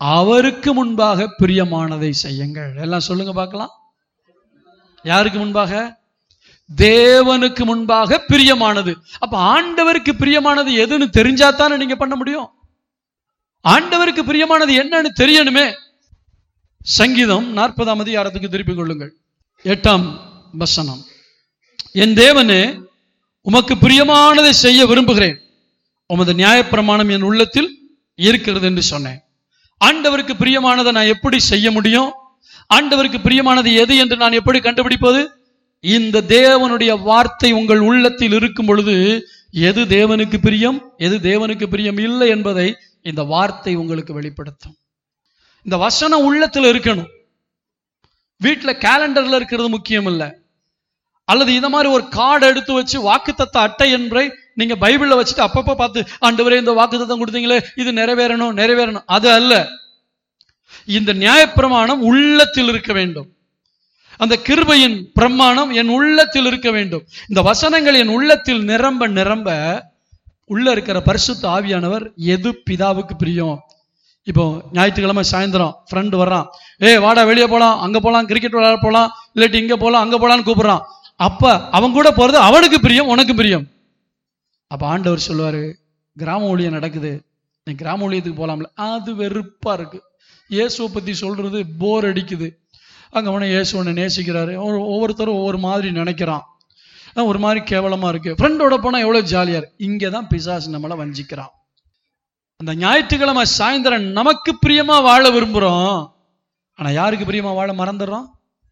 அவருக்கு முன்பாக பிரியமானதை செய்யுங்கள் எல்லாம் சொல்லுங்க பார்க்கலாம் யாருக்கு முன்பாக தேவனுக்கு முன்பாக பிரியமானது அப்ப ஆண்டவருக்கு பிரியமானது எதுன்னு தெரிஞ்சாத்தானே நீங்க பண்ண முடியும் ஆண்டவருக்கு பிரியமானது என்னன்னு தெரியணுமே சங்கீதம் நாற்பதாம் அதிகாரத்துக்கு திருப்பிக் கொள்ளுங்கள் எட்டாம் வசனம் என் தேவனே உமக்கு பிரியமானதை செய்ய விரும்புகிறேன் உமது நியாயப்பிரமாணம் என் உள்ளத்தில் இருக்கிறது என்று சொன்னேன் ஆண்டவருக்கு பிரியமானதை நான் எப்படி செய்ய முடியும் ஆண்டவருக்கு பிரியமானது எது என்று நான் எப்படி கண்டுபிடிப்பது இந்த தேவனுடைய வார்த்தை உங்கள் உள்ளத்தில் இருக்கும் பொழுது எது தேவனுக்கு பிரியம் எது தேவனுக்கு பிரியம் இல்லை என்பதை இந்த வார்த்தை உங்களுக்கு வெளிப்படுத்தும் இந்த வசனம் உள்ளத்துல இருக்கணும் வீட்டுல கேலண்டர்ல இருக்கிறது முக்கியம் இல்லை அல்லது இந்த மாதிரி ஒரு கார்டு எடுத்து வச்சு வாக்குத்தத்த அட்டை என்பதை நீங்க பைபிள்ல வச்சுட்டு அப்பப்ப பார்த்து ஆண்டவரே இந்த வாக்குத்தத்தம் கொடுத்தீங்களே இது நிறைவேறணும் நிறைவேறணும் அது அல்ல இந்த நியாயப்பிரமாணம் உள்ளத்தில் இருக்க வேண்டும் அந்த கிருபையின் பிரமாணம் என் உள்ளத்தில் இருக்க வேண்டும் இந்த வசனங்கள் என் உள்ளத்தில் நிரம்ப நிரம்ப உள்ள இருக்கிற பரிசுத்த ஆவியானவர் எது பிதாவுக்கு பிரியம் இப்போ ஞாயிற்றுக்கிழமை சாயந்தரம் ஃப்ரெண்டு வர்றான் ஏய் வாடா வெளியே போலாம் அங்க போலாம் கிரிக்கெட் விளையாட போலாம் இல்லாட்டி இங்க போலாம் அங்க போலாம்னு கூப்பிடுறான் அப்ப அவன் கூட போறது அவனுக்கு பிரியம் உனக்கு பிரியம் அப்ப ஆண்டவர் சொல்லுவாரு கிராம ஊழியம் நடக்குது நீ கிராம ஊழியத்துக்கு போலாம்ல அது வெறுப்பா இருக்கு இயேசுவை பத்தி சொல்றது போர் அடிக்குது அங்க அவனை இயேசு உன்னை நேசிக்கிறாரு ஒவ்வொரு- ஒவ்வொருத்தரும் ஒவ்வொரு மாதிரி நினைக்கிறான் அஹ் ஒரு மாதிரி கேவலமா இருக்கு ஃப்ரெண்டோட போனா எவ்வளவு ஜாலியா இருக்கு இங்கே தான் பிசாசு நம்மளை வஞ்சிக்கிறான் அந்த ஞாயிற்றுக்கிழமை சாயந்தரம் நமக்கு பிரியமா வாழ விரும்புறோம் ஆனா யாருக்கு பிரியமா வாழ மறந்துடுறோம்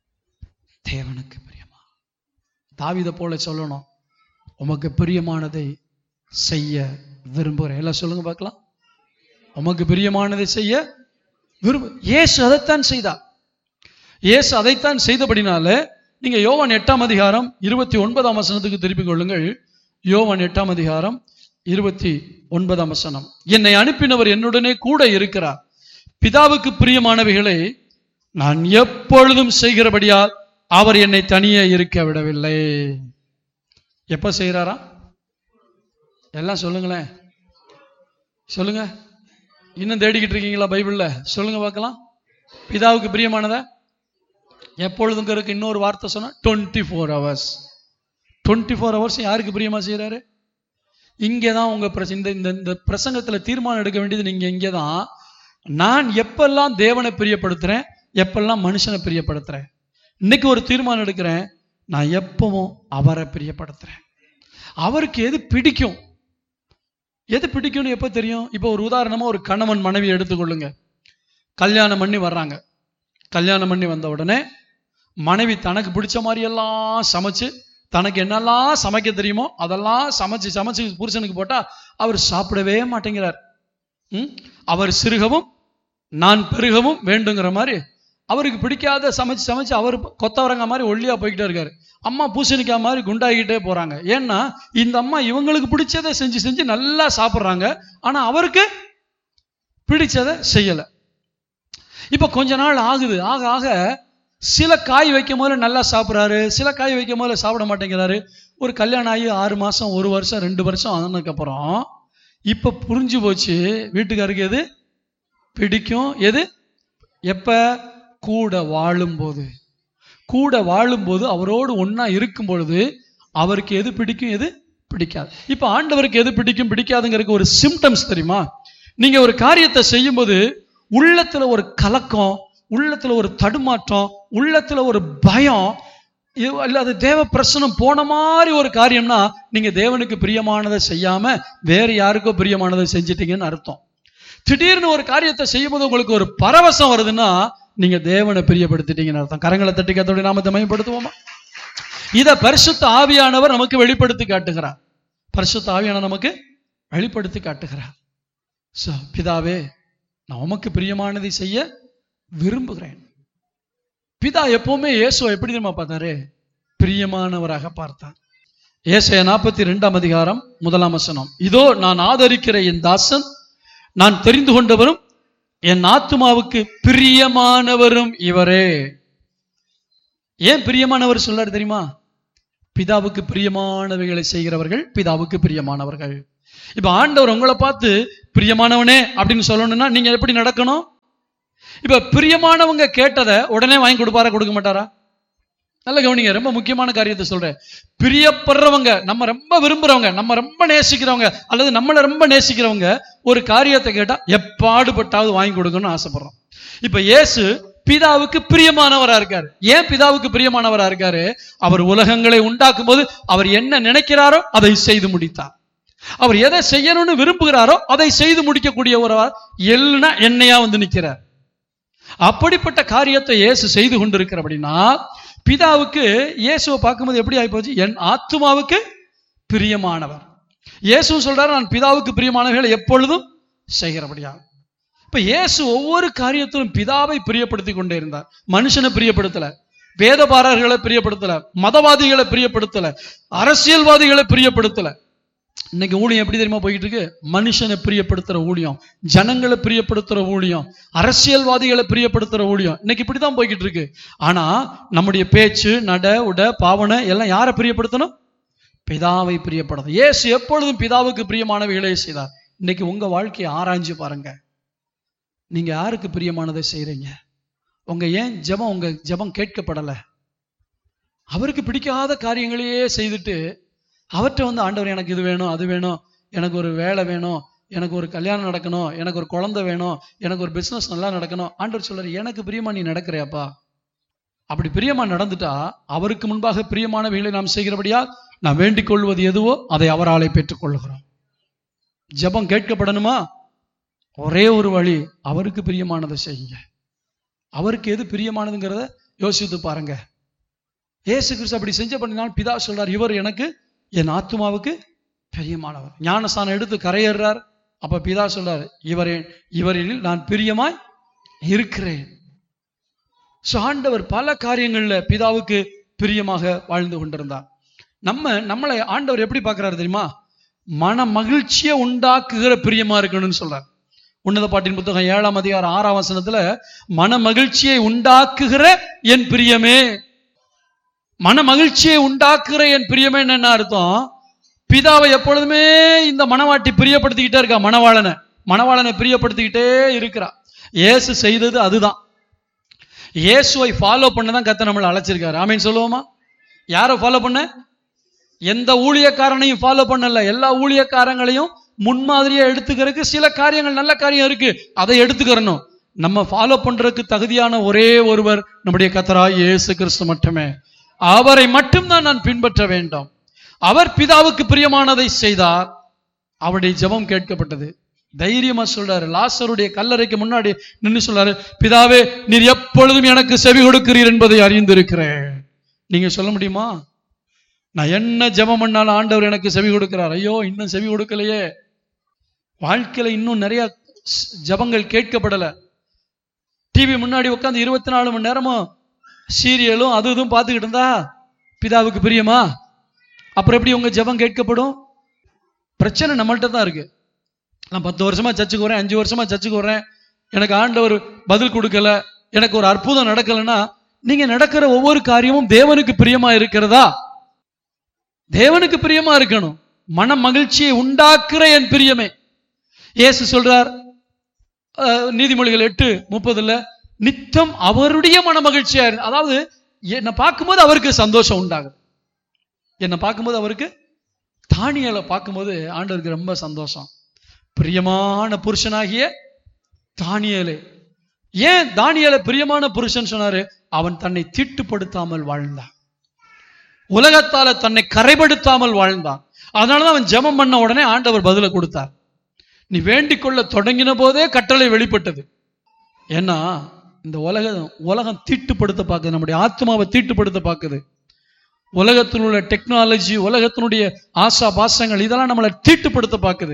தேவனுக்கு பிரியமா தாவிதை போல சொல்லணும் உமக்கு பிரியமானதை செய்ய விரும்புகிறேன் எல்லாம் சொல்லுங்க பார்க்கலாம் உமக்கு பிரியமானதை செய்ய விரும்பு இயேசு அதைத்தான் செய்தார் இயேசு அதைத்தான் செய்தபடினால நீங்க யோவான் எட்டாம் அதிகாரம் இருபத்தி ஒன்பதாம் வசனத்துக்கு திருப்பிக் கொள்ளுங்கள் யோவான் எட்டாம் அதிகாரம் இருபத்தி ஒன்பதாம் வசனம் என்னை அனுப்பினவர் என்னுடனே கூட இருக்கிறார் பிதாவுக்கு பிரியமானவைகளை நான் எப்பொழுதும் செய்கிறபடியால் அவர் என்னை தனியே இருக்க விடவில்லை எப்ப செய்கிறாரா எல்லாம் சொல்லுங்களேன் சொல்லுங்க இன்னும் தேடிக்கிட்டு இருக்கீங்களா பைபிள்ல சொல்லுங்க பார்க்கலாம் பிதாவுக்கு பிரியமானதா எப்பொழுதும் இருக்கு இன்னொரு வார்த்தை சொன்னா twenty four hours twenty four hours யாருக்கு பிரியமா செய்யறாரு இங்கே தான் உங்க பிரச- இந்த இந்த இந்த பிரசங்கத்துல தீர்மானம் எடுக்க வேண்டியது நீங்க இங்கே தான் நான் எப்பெல்லாம் தேவனை பிரியப்படுத்துறேன் எப்பெல்லாம் மனுஷனை பிரியப்படுத்துறேன் இன்னைக்கு ஒரு தீர்மானம் எடுக்கிறேன் நான் எப்பவும் அவரை பிரியப்படுத்துறேன் அவருக்கு எது பிடிக்கும் எது பிடிக்கும்னு எப்போ தெரியும் இப்போ ஒரு உதாரணமா ஒரு கணவன் மனைவி எடுத்துக்கொள்ளுங்க கல்யாணம் பண்ணி வர்றாங்க கல்யாணம் பண்ணி வந்த உடனே மனைவி தனக்கு பிடிச்ச மாதிரி எல்லாம் சமைச்சு தனக்கு என்னெல்லாம் சமைக்க தெரியுமோ அதெல்லாம் சமைச்சு சமைச்சு புருஷனுக்கு போட்டா அவர் சாப்பிடவே மாட்டேங்கிறார் ம்? அவர் சிறுகவும் நான் பெருகவும் வேண்டுங்கிற மாதிரி அவருக்கு பிடிக்காத சமைச்சு சமைச்சு அவர் கொத்தவரங்க மாதிரி ஒல்லியா போய்கிட்டே இருக்காரு அம்மா பூசணிக்காய் மாதிரி குண்டாகிட்டே போறாங்க ஏன்னா இந்த அம்மா இவங்களுக்கு பிடிச்சதை செஞ்சு செஞ்சு நல்லா சாப்பிட்றாங்க ஆனா அவருக்கு பிடிச்சதை செய்யல இப்ப கொஞ்ச நாள் ஆகுது ஆக ஆக சில காய் வைக்கும் போது நல்லா சாப்பிட்றாரு சில காய் வைக்கும் போது சாப்பிட மாட்டேங்கிறாரு ஒரு கல்யாணம் ஆகி ஆறு மாசம் ஒரு வருஷம் ரெண்டு வருஷம் ஆனதுக்கு அப்புறம் இப்ப புரிஞ்சு போச்சு வீட்டுக்காருக்கு எது பிடிக்கும் எது எப்ப கூட வாழும்போது கூட வாழும்போது அவரோடு ஒண்ணா இருக்கும் பொழுது அவருக்கு எது பிடிக்கும் எது பிடிக்காது இப்ப ஆண்டவருக்கு எது பிடிக்கும் பிடிக்காதுங்கிறதுக்கு ஒரு சிம்டம்ஸ் தெரியுமா நீங்க ஒரு காரியத்தை செய்யும்போது உள்ளத்துல ஒரு கலக்கம் உள்ளத்துல ஒரு தடுமாற்றம் உள்ளத்துல ஒரு பயம் இது- இல்ல அது தேவ பிரசனம் போன மாதிரி ஒரு காரியம்னா நீங்க தேவனுக்கு பிரியமானதை செய்யாம வேற யாருக்கோ பிரியமானதை செஞ்சிட்டீங்கன்னு அர்த்தம் திடீர்னு ஒரு காரியத்தை செய்யும்போது உங்களுக்கு ஒரு பரவசம் வருதுன்னா நீங்க தேவனை பிரியப்படுத்திட்டீங்கன்னு அர்த்தம் கரங்களை தட்டி கத்தோடைய நாமத்தை மயப்படுத்துவோமா இத பரிசுத்த ஆவியானவர் நமக்கு வெளிப்படுத்தி காட்டுகிறார் பரிசுத்த ஆவியானவர் நமக்கு வெளிப்படுத்தி காட்டுகிறார் So, பிதாவே நான் உமக்கு பிரியமானதை செய்ய விரும்புகிறேன் பிதா எப்பவுமே இயேசுவை எப்படி தெரியுமா பார்த்தாரு பிரியமானவராக பார்த்தார் ஏசாயா நாற்பத்தி ரெண்டாம் அதிகாரம் முதலாம் வசனம் இதோ நான் ஆதரிக்கிற என் தாசன் நான் தெரிந்து கொண்டவரும் என் ஆத்துமாவுக்கு பிரியமானவரும் இவரே ஏன் பிரியமானவர் சொல்றாரு தெரியுமா பிதாவுக்கு பிரியமானவைகளை செய்கிறவர்கள் பிதாவுக்கு பிரியமானவர்கள் இப்ப ஆண்டவர் உங்களை பார்த்து பிரியமானவனே அப்படின்னு சொல்லணும்னா நீங்க எப்படி நடக்கணும் இப்ப பிரியமானவங்க கேட்டதை உடனே வாங்கி கொடுப்பாரா கொடுக்க மாட்டாரா நல்ல கவனிங்க ரொம்ப முக்கியமான காரியத்தை சொல்றேன் பிரியப்படுறவங்க நம்ம ரொம்ப விரும்புறவங்க நம்ம ரொம்ப நேசிக்கிறவங்க அல்லது நம்மளை ரொம்ப நேசிக்கிறவங்க ஒரு காரியத்தை கேட்டா எப்பாடுபட்டாவது வாங்கி கொடுக்கணும்னு ஆசைப்படுறோம் இப்ப இயேசு பிதாவுக்கு பிரியமானவரா இருக்காரு ஏன் பிதாவுக்கு பிரியமானவரா இருக்காரு அவர் உலகங்களை உண்டாக்கும் போது அவர் என்ன நினைக்கிறாரோ அதை செய்து முடித்தார் அவர் எதை செய்யணும்னு விரும்புகிறாரோ அதை செய்து முடிக்கக்கூடியவரா எல்னா என்னையா வந்து நிக்கிறார் அப்படிப்பட்ட காரியத்தை இயேசு செய்து கொண்டிருக்கிறபடினா பிதாவுக்கு இயேசுவை பார்க்கும்போது எப்படி ஆயிப்போச்சு என் ஆத்துமாவுக்கு பிரியமானவர் இயேசு சொல்றாரு நான் பிதாவுக்கு பிரியமானவர்களை எப்பொழுதும் செய்கிறபடியா இப்ப இயேசு ஒவ்வொரு காரியத்திலும் பிதாவை பிரியப்படுத்தி கொண்டே இருந்தார் மனுஷனை பிரியப்படுத்தல வேதபாரர்களை பிரியப்படுத்தல மதவாதிகளை பிரியப்படுத்தல அரசியல்வாதிகளை பிரியப்படுத்தல இன்னைக்கு ஊழியம் எப்படி தெரியுமா போயிட்டு இருக்கு மனுஷனை பிரியப்படுத்துற ஊழியம் ஜனங்களை பிரியப்படுத்துற ஊழியம் அரசியல்வாதிகளை பிரியப்படுத்துற ஊழியம் இன்னைக்கு இப்படிதான் போய்கிட்டு இருக்கு ஆனா நம்முடைய பேச்சு நட உட பாவனை எல்லாம் யாரை பிரியப்படுத்தணும் பிதாவை பிரியப்படுத்தும் இயேசு எப்பொழுதும் பிதாவுக்கு பிரியமானவைகளை செய்தார் இன்னைக்கு உங்க வாழ்க்கையை ஆராய்ஞ்சு பாருங்க நீங்க யாருக்கு பிரியமானதை செய்றீங்க உங்க ஏன் ஜெபம் உங்க ஜெபம் கேட்கப்படல அவருக்கு பிடிக்காத காரியங்களையே செய்துட்டு அவர்கிட்ட வந்து ஆண்டவர் எனக்கு இது வேணும் அது வேணும் எனக்கு ஒரு வேலை வேணும் எனக்கு ஒரு கல்யாணம் நடக்கணும் எனக்கு ஒரு குழந்தை வேணும் எனக்கு ஒரு பிசினஸ் நல்லா நடக்கணும் ஆண்டவர் சொல்றாரு எனக்கு பிரியமா நீ நடக்கிறியாப்பா அப்படி பிரியமா நடந்துட்டா அவருக்கு முன்பாக பிரியமானவைகளை நாம் செய்கிறபடியா நாம் வேண்டிக் கொள்வது எதுவோ அதை அவராலே பெற்றுக் கொள்ளுகிறோம் ஜெபம் கேட்கப்படணுமா ஒரே ஒரு வழி அவருக்கு பிரியமானதை செய்யுங்க அவருக்கு எது பிரியமானதுங்கிறத யோசித்து பாருங்க ஏசு கிறிஸ்து அப்படி செஞ்ச பண்ணினால் பிதா சொல்றார் இவர் எனக்கு என் ஆத்துமாவுக்கு பிரியமானவர் ஞானஸ்தானம் எடுத்து கரையேறார் அப்ப பிதா சொல்றார் இவரே இவரில் நான் பிரியமாய் இருக்கிறேன் So, ஆண்டவர் பல காரியங்கள்ல பிதாவுக்கு பிரியமாக வாழ்ந்து கொண்டிருந்தார் நம்ம நம்மளை ஆண்டவர் எப்படி பார்க்கறாரு தெரியுமா மன மகிழ்ச்சியை உண்டாக்குகிற பிரியமா இருக்கணும்னு சொல்றார் உன்னத பாட்டின் புத்தகம் ஏழாம் அதிகாரம் ஆறாம் வசனத்துல மன மகிழ்ச்சியை உண்டாக்குகிற என் பிரியமே மன மகிழ்ச்சியை உண்டாக்குற என் பிரியமே என்ன அர்த்தம் பிதாவை எப்பொழுதுமே இந்த மனவாட்டி பிரியப்படுத்திக்கிட்டே இருக்கா மணவாளனை மணவாளனை பிரியப்படுத்திக்கிட்டே இருக்கிறா இயேசு செய்தது அதுதான் இயேசுவை ஃபாலோ பண்ண தான் கத்த நம்மளை அழைச்சிருக்காரு ஆமீன் சொல்லுவோமா யாரை ஃபாலோ பண்ண எந்த ஊழியக்காரனையும் ஃபாலோ பண்ணல எல்லா ஊழியக்காரங்களையும் முன்மாதிரியா எடுத்துக்கிறதுக்கு சில காரியங்கள் நல்ல காரியம் இருக்கு அதை எடுத்துக்கிறணும் நம்ம ஃபாலோ பண்றதுக்கு தகுதியான ஒரே ஒருவர் நம்முடைய கத்தராய் இயேசு கிறிஸ்து மட்டுமே அவரை மட்டும்தான் நான் பின்பற்ற வேண்டும் அவர் பிதாவுக்கு பிரியமானதை செய்தார் அவருடைய ஜெபம் கேட்கப்பட்டது தைரியமா சொல்றாரு லாசருடைய கல்லறைக்கு முன்னாடி நின்னு சொல்றாரு பிதாவே நீர் எப்பொழுதும் எனக்கு செவி கொடுக்கிறீர் என்பதை அறிந்திருக்கிறேன் நீங்க சொல்ல முடியுமா நான் என்ன ஜெபம் பண்ணாலும் ஆண்டவர் எனக்கு செவி கொடுக்கிறார் ஐயோ இன்னும் செவி கொடுக்கலையே வாழ்க்கையில இன்னும் நிறைய ஸ்- ஜெபங்கள் கேட்கப்படல டிவி முன்னாடி உட்காந்து இருபத்தி நாலு மணி நேரமும் சீரியலும் அது இதுவும் பார்த்துக்கிட்டு இருந்தா பிதாவுக்கு பிரியமா அப்புறம் எப்படி உங்க ஜெபம் கேட்கப்படும் பிரச்சனை நம்மள்ட்ட தான் இருக்கு நான் பத்து வருஷமா சர்ச்சுக்கு வரேன் அஞ்சு வருஷமா சர்ச்சுக்கு வரேன் எனக்கு ஆண்டவர் பதில் கொடுக்கல எனக்கு ஒரு அற்புதம் நடக்கலைன்னா நீங்க நடக்கிற ஒவ்வொரு காரியமும் தேவனுக்கு பிரியமா இருக்கிறதா தேவனுக்கு பிரியமா இருக்கணும் மன மகிழ்ச்சியை உண்டாக்குற என் பிரியமே இயேசு சொல்றார் அஹ், நீதிமொழிகள் எட்டு முப்பதுல நித்தம் அவருடைய மன மகிழ்ச்சியா இரு அதாவது என்னை பார்க்கும்போது அவருக்கு சந்தோஷம் உண்டாகுது என்னை பார்க்கும்போது அவருக்கு தானியலை பார்க்கும்போது ஆண்டவருக்கு ரொம்ப சந்தோஷம் பிரியமான புருஷனாகிய தானியேலே ஏன் தானியேலை பிரியமான புருஷன் சொன்னாரு அவன் தன்னை தீட்டுப்படுத்தாமல் வாழ்ந்தான் உலகத்தால தன்னை கரைபடுத்தாமல் வாழ்ந்தான் அதனாலதான் அவன் ஜெபம் பண்ண உடனே ஆண்டவர் பதில கொடுத்தார் நீ வேண்டிக் கொள்ள தொடங்கின போதே கட்டளை வெளிப்பட்டது ஏன்னா இந்த உலகம் உலகம் தீட்டுப்படுத்த பார்க்குது நம்முடைய ஆத்மாவை தீட்டுப்படுத்த பார்க்குது உலகத்தில் உள்ள டெக்னாலஜி உலகத்தினுடைய ஆசா பாசங்கள் இதெல்லாம் நம்மளை தீட்டுப்படுத்த பார்க்குது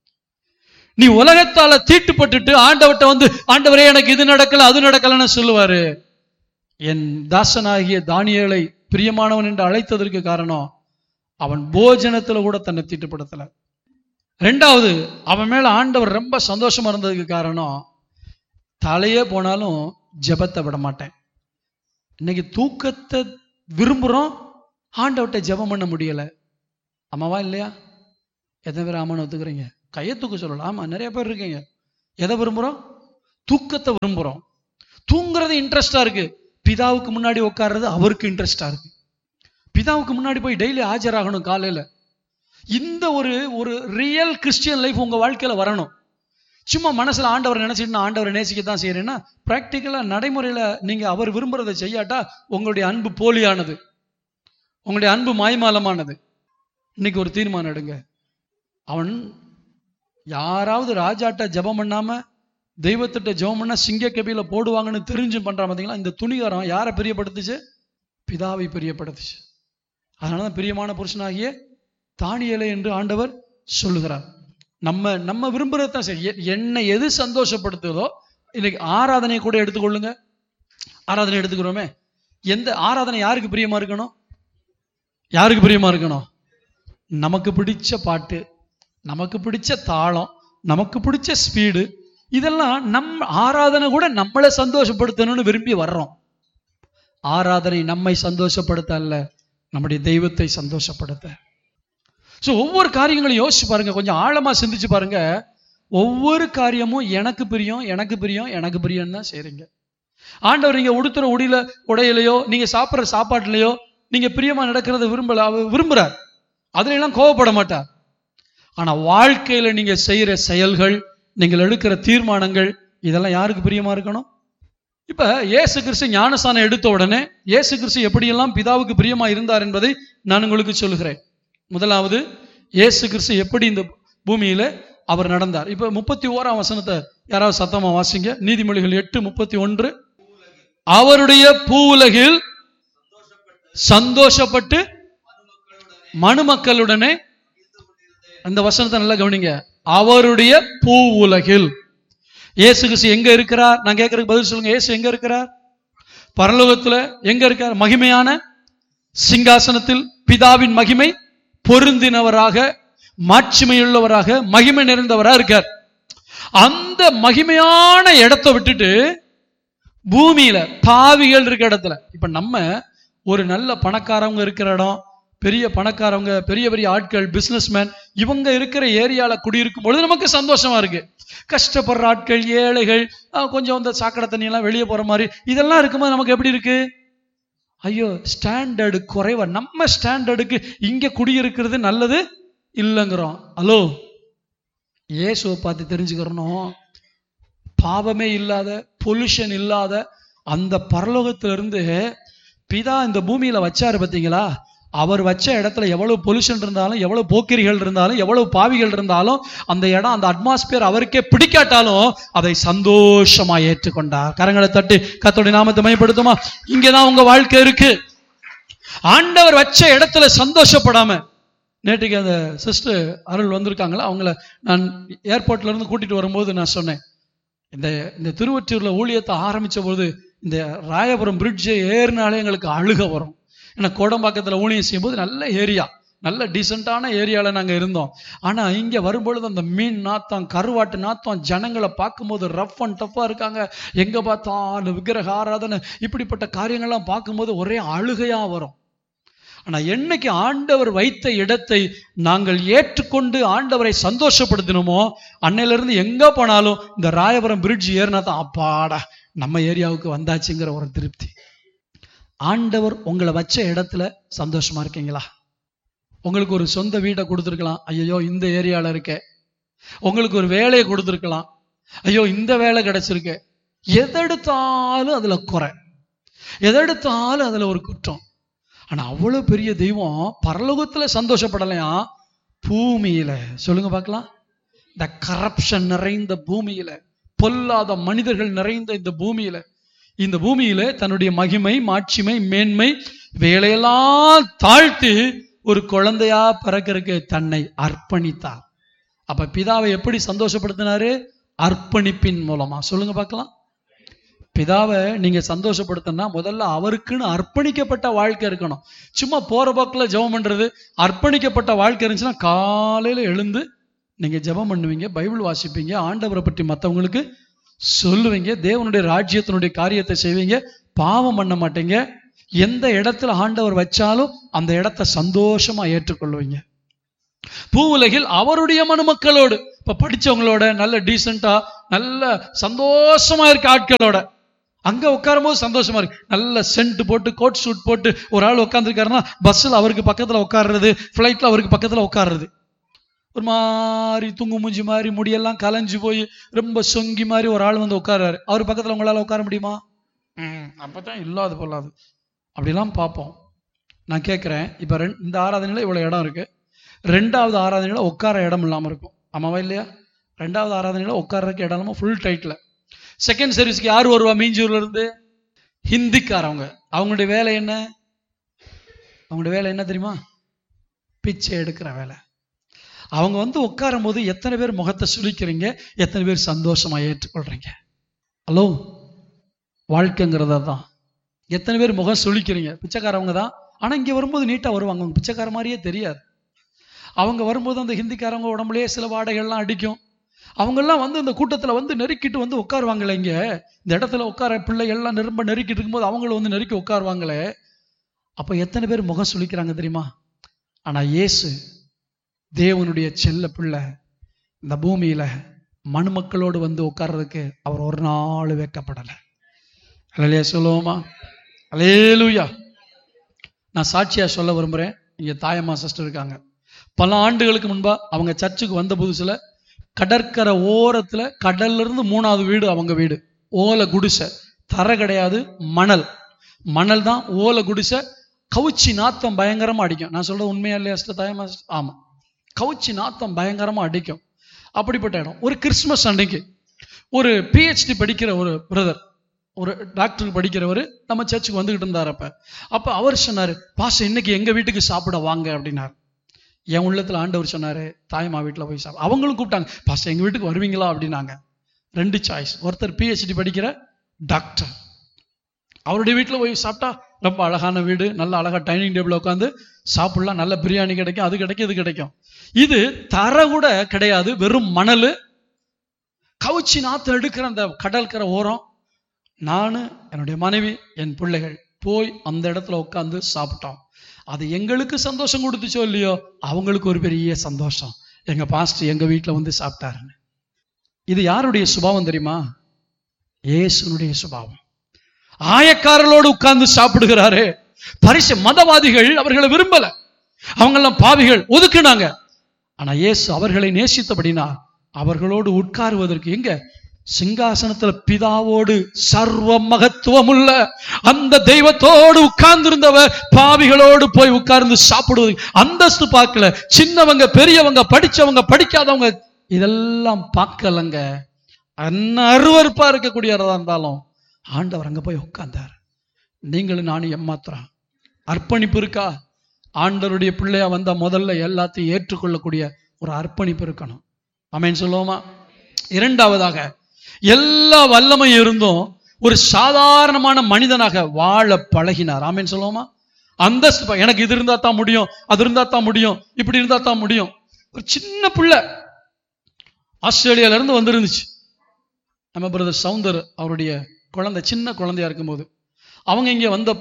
நீ உலகத்தால தீட்டுப்பட்டுட்டு ஆண்டவர்ட்ட வந்து ஆண்டவரே எனக்கு இது நடக்கல அது நடக்கலன்னு சொல்லுவாரு என் தாசனாகிய தானியேலை பிரியமானவன் என்று அழைத்ததற்கு காரணம் அவன் போஜனத்துல கூட தன்னை தீட்டுப்படுத்தல ரெண்டாவது அவன் மேல ஆண்டவர் ரொம்ப சந்தோஷமா இருந்ததுக்கு காரணம் தலையே போனாலும் ஜெபத்தை விட மாட்டேன் இன்னைக்கு தூக்கத்தை விரும்புறோம் ஆண்டவர்கிட்ட ஜெபம் பண்ண முடியல ஆமாவா இல்லையா எத்தனை பேர் ஆமான்னு ஒத்துக்கிறீங்க கையை தூக்க சொல்லலாம் ஆமா நிறைய பேர் இருக்கீங்க எதை விரும்புறோம் தூக்கத்தை விரும்புறோம் தூங்குறது இன்ட்ரெஸ்டா இருக்கு பிதாவுக்கு முன்னாடி உட்கார்றது அவருக்கு இன்ட்ரெஸ்டா இருக்கு பிதாவுக்கு முன்னாடி போய் டெய்லி ஆஜராகணும் காலையில இந்த ஒரு ஒரு ரியல் கிறிஸ்டியன் லைஃப் உங்க வாழ்க்கையில வரணும் சும்மா மனசுல ஆண்டவரை நினைச்சிட்டு நான் ஆண்டவரை நேசிக்க தான் செய்யறேன்னா பிராக்டிக்கலா நடைமுறையில நீங்க அவர் விரும்புறதை செய்யாட்டா உங்களுடைய அன்பு போலியானது உங்களுடைய அன்பு மாய்மாலமானது இன்னைக்கு ஒரு தீர்மானம் எடுங்க அவன் யாராவது ராஜாட்ட ஜெபம் பண்ணாம தெய்வத்திட்ட ஜெபம் பண்ணா சிங்க கபில போடுவாங்கன்னு தெரிஞ்சும் பண்றான் பாத்தீங்களா இந்த துணிகாரம் யாரை பிரியப்படுத்துச்சு பிதாவை பிரியப்படுத்துச்சு அதனாலதான் பிரியமான புருஷனாகிய தானியலை என்று ஆண்டவர் சொல்லுகிறார் நம்ம நம்ம விரும்புறது தான் சரி எ- என்னை எது சந்தோஷப்படுத்துதோ இன்னைக்கு ஆராதனை கூட எடுத்துக்கொள்ளுங்க ஆராதனை எடுத்துக்கிறோமே எந்த ஆராதனை யாருக்கு பிரியமா இருக்கணும் யாருக்கு பிரியமா இருக்கணும் நமக்கு பிடிச்ச பாட்டு நமக்கு பிடிச்ச தாளம் நமக்கு பிடிச்ச ஸ்பீடு இதெல்லாம் நம் ஆராதனை கூட நம்மளை சந்தோஷப்படுத்தணும்னு விரும்பி வர்றோம் ஆராதனை நம்மை சந்தோஷப்படுத்த அல்ல நம்முடைய தெய்வத்தை சந்தோஷப்படுத்த ஸோ ஒவ்வொரு காரியங்களையும் யோசிச்சு பாருங்க கொஞ்சம் ஆழமா சிந்திச்சு பாருங்க ஒவ்வொரு காரியமும் எனக்கு பிரியம் எனக்கு பிரியம் எனக்கு பிரியம் தான் செய்றீங்க ஆண்டவர் நீங்க உடுத்துற உடியில உடையிலையோ நீங்க சாப்பிட்ற சாப்பாட்டுலயோ நீங்க பிரியமா நடக்கிறத விரும்பல அவர் விரும்புறார் அதுல எல்லாம் கோவப்பட மாட்டார் ஆனா வாழ்க்கையில நீங்க செய்யற செயல்கள் நீங்கள் எடுக்கிற தீர்மானங்கள் இதெல்லாம் யாருக்கு பிரியமா இருக்கணும் இப்ப இயேசு கிறிஸ்து ஞானஸ்தானம் எடுத்த உடனே இயேசு கிறிஸ்து எப்படியெல்லாம் பிதாவுக்கு பிரியமா இருந்தார் என்பதை நான் உங்களுக்கு சொல்லுகிறேன் முதலாவது இயேசு கிறிஸ்து எப்படி இந்த பூமியில அவர் நடந்தார் இப்ப முப்பத்தி ஓராம் வசனத்தை யாராவது சத்தமா வாசிங்க நீதிமொழிகள் எட்டு முப்பத்தி ஒன்று அவருடைய பூவுலகில் சந்தோஷப்பட்டு மனுமக்களுடனே அந்த வசனத்தை நல்லா கவனிங்க அவருடைய பூ உலகில் இயேசு கிறிஸ்து எங்க இருக்கிறார் நான் கேட்கறதுக்கு பதில் சொல்லுங்க இயேசு எங்க இருக்கிறார் பரலோகத்துல எங்க இருக்கார் மகிமையான சிங்காசனத்தில் பிதாவின் மகிமை பொருந்தினவராக மாட்சிமையுள்ளவராக மகிமை நிறைந்தவரா இருக்கார் அந்த மகிமையான இடத்தை விட்டுட்டு பூமியில பாவிகள் இருக்க இடத்துல இப்ப நம்ம ஒரு நல்ல பணக்காரவங்க இருக்கிற இடம் பெரிய பணக்காரவங்க பெரிய பெரிய ஆட்கள் பிசினஸ்மேன் இவங்க இருக்கிற ஏரியால குடியிருக்கும் பொழுது நமக்கு சந்தோஷமா இருக்கு கஷ்டப்படுற ஆட்கள் ஏழைகள் அஹ், கொஞ்சம் இந்த சாக்கடை தண்ணி எல்லாம் வெளியே போற மாதிரி இதெல்லாம் இருக்கும்போது நமக்கு எப்படி இருக்கு ஐயோ ஸ்டாண்டர்டு குறைவா நம்ம ஸ்டாண்டர்டுக்கு இங்க குடியிருக்கிறது நல்லது இல்லைங்கிறோம் ஹலோ இயேசுவை பார்த்து தெரிஞ்சுக்கிறணும் பாவமே இல்லாத பொல்யூஷன் இல்லாத அந்த பரலோகத்திலிருந்து பிதா இந்த பூமியில வச்சாரு பார்த்தீங்களா அவர் வச்ச இடத்துல எவ்வளவு பொல்யூஷன் இருந்தாலும் எவ்வளவு போக்கிரிகள் இருந்தாலும் எவ்வளவு பாவிகள் இருந்தாலும் அந்த இடம் அந்த அட்மாஸ்பியர் அவருக்கே பிடிக்காட்டாலும் அதை சந்தோஷமா ஏற்றுக்கொண்டார் கரங்களை தட்டி கத்தோடைய நாமத்தை மையப்படுத்துமா இங்கதான் உங்க வாழ்க்கை இருக்கு ஆண்டவர் வச்ச இடத்துல சந்தோஷப்படாம நேற்றுக்கு அந்த சிஸ்டர் அருள் வந்திருக்காங்களா அவங்கள நான் ஏர்போர்ட்ல இருந்து கூட்டிட்டு வரும்போது நான் சொன்னேன் இந்த இந்த திருவொற்றியூர்ல ஊழியத்தை ஆரம்பிச்ச போது இந்த ராயபுரம் பிரிட்ஜை ஏறினாலே எங்களுக்கு அழுக வரும் ஏன்னா கோடம்பாக்கத்தில் ஊழியம் செய்யும்போது நல்ல ஏரியா நல்ல டீசெண்டான ஏரியாவில் நாங்கள் இருந்தோம் ஆனால் இங்கே வரும்பொழுது அந்த மீன் நாத்தம் கருவாட்டு நாத்தம் ஜனங்களை பார்க்கும்போது ரஃப் அண்ட் டஃப்பாக இருக்காங்க எங்கே பார்த்தாலும் விக்கிரக ஆராதனை இப்படிப்பட்ட காரியங்கள்லாம் பார்க்கும்போது ஒரே அழுகையாக வரும் ஆனால் என்னைக்கு ஆண்டவர் வைத்த இடத்தை நாங்கள் ஏற்றுக்கொண்டு ஆண்டவரை சந்தோஷப்படுத்தினோமோ அன்னையிலிருந்து எங்கே போனாலும் இந்த ராயபுரம் பிரிட்ஜ் ஏறினா தான் அப்பாடா நம்ம ஏரியாவுக்கு வந்தாச்சுங்கிற ஒரு திருப்தி ஆண்டவர் உங்களை வச்ச இடத்துல சந்தோஷமா இருக்கீங்களா உங்களுக்கு ஒரு சொந்த வீட்டை கொடுத்துருக்கலாம் ஐயோ இந்த ஏரியால இருக்க உங்களுக்கு ஒரு வேலையை கொடுத்துருக்கலாம் ஐயோ இந்த வேலை கிடைச்சிருக்கு எதெடுத்தாலும் அதுல குறை எதெடுத்தாலும் அதுல ஒரு குற்றம் ஆனா அவ்வளவு பெரிய தெய்வம் பரலோகத்துல சந்தோஷப்படலையா பூமியில சொல்லுங்க பார்க்கலாம் இந்த கரப்ஷன் நிறைந்த பூமியில பொல்லாத மனிதர்கள் நிறைந்த இந்த பூமியில இந்த பூமியில தன்னுடைய மகிமை மாட்சிமை மேன்மை வேலையெல்லாம் தாழ்த்தி ஒரு குழந்தையா பிறக்கிறதுக்கு தன்னை அர்ப்பணித்தார் அப்ப பிதாவை எப்படி சந்தோஷப்படுத்தினாரு அர்ப்பணிப்பின் மூலமா சொல்லுங்க பார்க்கலாம் பிதாவை நீங்க சந்தோஷப்படுத்தினா முதல்ல அவருக்குன்னு அர்ப்பணிக்கப்பட்ட வாழ்க்கை இருக்கணும் சும்மா போற போக்கில் ஜெபம் பண்றது அர்ப்பணிக்கப்பட்ட வாழ்க்கை இருந்துச்சுன்னா காலையில எழுந்து நீங்க ஜெபம் பண்ணுவீங்க பைபிள் வாசிப்பீங்க ஆண்டவரை பற்றி மற்றவங்களுக்கு சொல்லுவீங்க தேவனுடைய ராஜ்யத்தினுடைய காரியத்தை செய்வீங்க பாவம் பண்ண மாட்டீங்க எந்த இடத்துல ஆண்டவர் வச்சாலும் அந்த இடத்த சந்தோஷமா ஏற்றுக்கொள்வீங்க பூவுலகில் அவருடைய மனுமக்களோடு இப்ப படிச்சவங்களோட நல்ல டீசெண்டா நல்ல சந்தோஷமா இருக்க ஆட்களோட அங்க உட்காரும் போது சந்தோஷமா இருக்கு நல்ல சென்ட் போட்டு கோட் ஷூட் போட்டு ஒரு ஆள் உட்காந்துருக்காருன்னா பஸ்ஸில் அவருக்கு பக்கத்துல உட்கார்றது ஃப்ளைட்ல அவருக்கு பக்கத்துல உட்கார்றது ஒரு மாதிரி தூங்கு மூஞ்சி மாதிரி முடியெல்லாம் கலைஞ்சு போய் ரொம்ப சொங்கி மாதிரி ஒரு ஆள் வந்து உட்கார்றாரு அவர் பக்கத்துல உங்களால உட்கார முடியுமா ம், அப்பதான் இல்லாது பொல்லாது அப்படிலாம் பார்ப்போம் நான் கேட்குறேன் இப்போ ரெண்டு இந்த ஆராதனையில் இவ்வளோ இடம் இருக்கு ரெண்டாவது ஆராதனையில் உட்கார இடம் இல்லாமல் இருக்கும் ஆமாவா இல்லையா ரெண்டாவது ஆராதனையில் உட்கார்றதுக்கு இடம் இல்லாமல் ஃபுல் டைட்டில் செகண்ட் சர்வீஸ்க்கு யார் வருவா மீஞ்சூர்ல இருந்து ஹிந்திக்காரவங்க அவங்களுடைய வேலை என்ன அவங்களுடைய வேலை என்ன தெரியுமா பிச்சை எடுக்கிற வேலை அவங்க வந்து உட்காரும் போது எத்தனை பேர் முகத்தை சுழிக்கிறீங்க எத்தனை பேர் சந்தோஷமா ஏற்றுக்கொள்றீங்க ஹலோ வாழ்க்கைங்கிறது தான் எத்தனை பேர் முகம் சுழிக்கிறீங்க பிச்சைக்காரவங்க தான் ஆனா இங்க வரும்போது நீட்டா வருவாங்க அவங்க பிச்சைக்கார மாதிரியே தெரியாது அவங்க வரும்போது அந்த ஹிந்திக்காரவங்க உடம்புலயே சில வாடைகள்லாம் அடிக்கும் அவங்கெல்லாம் வந்து இந்த கூட்டத்துல வந்து நெருக்கிட்டு வந்து உட்காருவாங்களே இங்க இந்த இடத்துல உட்கார பிள்ளைகள்லாம் ரொம்ப நெருக்கிட்டு இருக்கும்போது அவங்களும் வந்து நெருக்கி உட்காருவாங்களே அப்ப எத்தனை பேர் முகம் சுளிக்கிறாங்க தெரியுமா ஆனா இயேசு தேவனுடைய செல்ல பிள்ளை இந்த பூமியில மணுமக்களோடு வந்து உட்கார்றதுக்கு அவர் ஒரு நாள் வைக்கப்படலை அல்லையா சொல்லுவோமா அலேலுயா நான் சாட்சியா சொல்ல விரும்புறேன் இங்க தாயம்மா சிஸ்டர் இருக்காங்க பல ஆண்டுகளுக்கு முன்பா அவங்க சர்ச்சுக்கு வந்த புதுசுல கடற்கரை ஓரத்துல கடல்ல இருந்து மூணாவது வீடு அவங்க வீடு ஓலை குடிசை தரை கிடையாது மணல் மணல் தான் ஓலை குடிசை கவுச்சி நாத்தம் பயங்கரமா அடிக்கும் நான் சொல்றது உண்மையா இல்லையா சிஸ்டர் தாயம்மா sister? ஆமா கவுச்சி நாத்தம் பயங்கரமா அடிக்கும் அப்படிப்பட்ட இடம் ஒரு கிறிஸ்மஸ் அன்னைக்கு ஒரு பிஹெச்டி படிக்கிற ஒரு பிரதர் ஒரு டாக்டருக்கு படிக்கிறவர் நம்ம சர்ச்சுக்கு வந்துகிட்டு இருந்தார் அப்ப அப்ப அவர் சொன்னாரு பாச இன்னைக்கு எங்க வீட்டுக்கு சாப்பிட வாங்க அப்படின்னாரு என் உள்ளத்துல ஆண்டவர் சொன்னாரு தாய்மா வீட்டுல போய் சாப்பிட அவங்களும் கூப்பிட்டாங்க பாச எங்க வீட்டுக்கு வருவீங்களா அப்படின்னாங்க ரெண்டு சாய்ஸ் ஒருத்தர் பிஹெச்டி படிக்கிற டாக்டர் அவருடைய வீட்டில் போய் சாப்பிட்டா ரொம்ப அழகான வீடு நல்ல அழகா டைனிங் டேபிள் உட்காந்து சாப்பிடலாம் நல்ல பிரியாணி கிடைக்கும் அது கிடைக்கும் இது கிடைக்கும் இது தர கூட கிடையாது வெறும் மணல் கவுச்சி நாத்து எடுக்கிற அந்த கடற்கரை ஓரம் நான் என்னுடைய மனைவி என் பிள்ளைகள் போய் அந்த இடத்துல உட்காந்து சாப்பிட்டோம் அது எங்களுக்கு சந்தோஷம் கொடுத்துச்சோ இல்லையோ அவங்களுக்கு ஒரு பெரிய சந்தோஷம் எங்க பாஸ்டர் எங்க வீட்டில் வந்து சாப்பிட்டாருன்னு இது யாருடைய சுபாவம் தெரியுமா இயேசுனுடைய சுபாவம் ஆயக்காரர்களோடு உட்கார்ந்து சாப்பிடுகிறாரு பரிசு மதவாதிகள் அவர்களை விரும்பல அவங்கெல்லாம் பாவிகள் ஒதுக்குனாங்க ஆனா இயேசு அவர்களை நேசித்தபடினா அவர்களோடு உட்காருவதற்கு எங்க சிங்காசனத்துல பிதாவோடு சர்வ மகத்துவமுள்ள அந்த தெய்வத்தோடு உட்கார்ந்திருந்தவர் பாவிகளோடு போய் உட்கார்ந்து சாப்பிடுவது அந்தஸ்து பார்க்கல சின்னவங்க பெரியவங்க படிச்சவங்க படிக்காதவங்க இதெல்லாம் பார்க்கலங்க அன்ன அருவருப்பா இருக்கக்கூடியதா இருந்தாலும் ஆண்டவர் அங்க போய் உட்கார்ந்தார் நீங்களும் நானும் ஏமாத்துறோம் அர்ப்பணிப்பு இருக்கா ஆண்டவருடைய பிள்ளையா வந்தா முதல்ல எல்லாத்தையும் ஏற்றுக்கொள்ளக்கூடிய ஒரு அர்ப்பணிப்பு இருக்கணும் ஆமென் சொல்லுவோமா இரண்டாவதாக எல்லா வல்லமை இருந்தும் ஒரு சாதாரணமான மனிதனாக வாழ பழகினார் ஆமென் சொல்லுவோமா அந்தஸ்து பா- எனக்கு இது இருந்தா தான் முடியும் அது இருந்தா தான் முடியும் இப்படி இருந்தா தான் முடியும் ஒரு சின்ன பிள்ளை ஆஸ்திரேலியால இருந்து வந்திருந்துச்சு நம்ம பிரதர் சவுந்தர் அவருடைய குழந்தை சின்ன குழந்தையா இருக்கும்போது அவங்க இங்க வந்தப்ப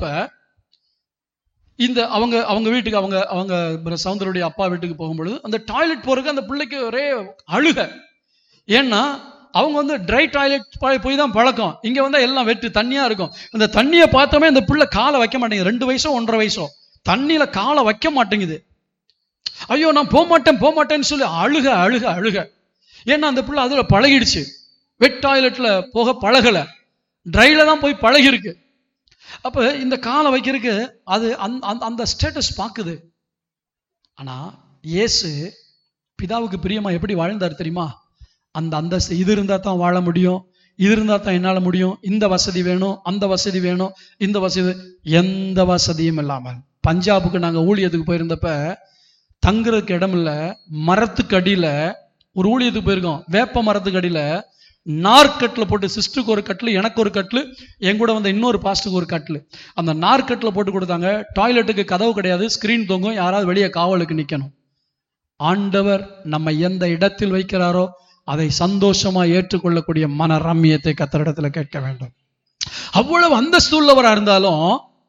இந்த அவங்க அவங்க வீட்டுக்கு அவங்க அவங்க பிரதர் சவுந்தருடைய அப்பா வீட்டுக்கு போகும்பொழுது அந்த டாய்லெட் போறதுக்கு அந்த பிள்ளைக்கு ஒரே அழுக ஏன்னா அவங்க வந்து ட்ரை டாய்லெட் போய் தான் பழக்கம் இங்க வந்தா எல்லாம் வெட்டு தண்ணியா இருக்கும் அந்த தண்ணியை பார்த்தோமே அந்த பிள்ளை காலை வைக்க மாட்டேங்குது ரெண்டு வயசோ ஒன்றரை வயசோ தண்ணியில காலை வைக்க மாட்டேங்குது ஐயோ நான் போக மாட்டேன் போக மாட்டேன்னு சொல்லி அழுக அழுக அழுக ஏன்னா அந்த பிள்ளை அதுல பழகிடுச்சு வெட் டாய்லெட்ல போக பழகல ட்ரைல தான் போய் பழகிருக்கு அப்ப இந்த காலை வைக்கிறதுக்கு அது அந்த- அந்த- அந்த ஸ்டேட்டஸ் பார்க்குது ஆனா இயேசு பிதாவுக்கு பிரியமா எப்படி வாழ்ந்தார் தெரியுமா அந்த அந்தஸ்து இது இருந்தா தான் வாழ முடியும் இது இருந்தா தான் என்னால முடியும் இந்த வசதி வேணும் அந்த வசதி வேணும் இந்த வசதி எந்த வசதியும் இல்லாமல் பஞ்சாபுக்கு நாங்க ஊழியத்துக்கு போயிருந்தப்ப தங்குறதுக்கு இடம் இல்ல மரத்துக்கு அடியில ஒரு ஊழியத்துக்கு போயிருக்கோம் வேப்ப மரத்துக்கு அடியில நார்க்கட்டில் போட்டு சிஸ்டருக்கு ஒரு கட்டில் எனக்கு ஒரு கட்டில் என் கூட வந்த இன்னொரு பாஸ்ட்டுக்கு ஒரு கட்டில் அந்த நார்க்கட்டில் போட்டு கொடுத்தாங்க டாய்லெட்டுக்கு கதவு கிடையாது ஸ்கிரீன் தொங்கும் யாராவது வெளியே காவலுக்கு நிக்கணும் ஆண்டவர் நம்ம எந்த இடத்தில் வைக்கிறாரோ அதை சந்தோஷமா ஏற்றுக்கொள்ளக்கூடிய மன ரம்மியத்தை கத்தரிடத்துல கேட்க வேண்டும் அவ்வளவு அந்தஸ்து உள்ளவரா இருந்தாலும்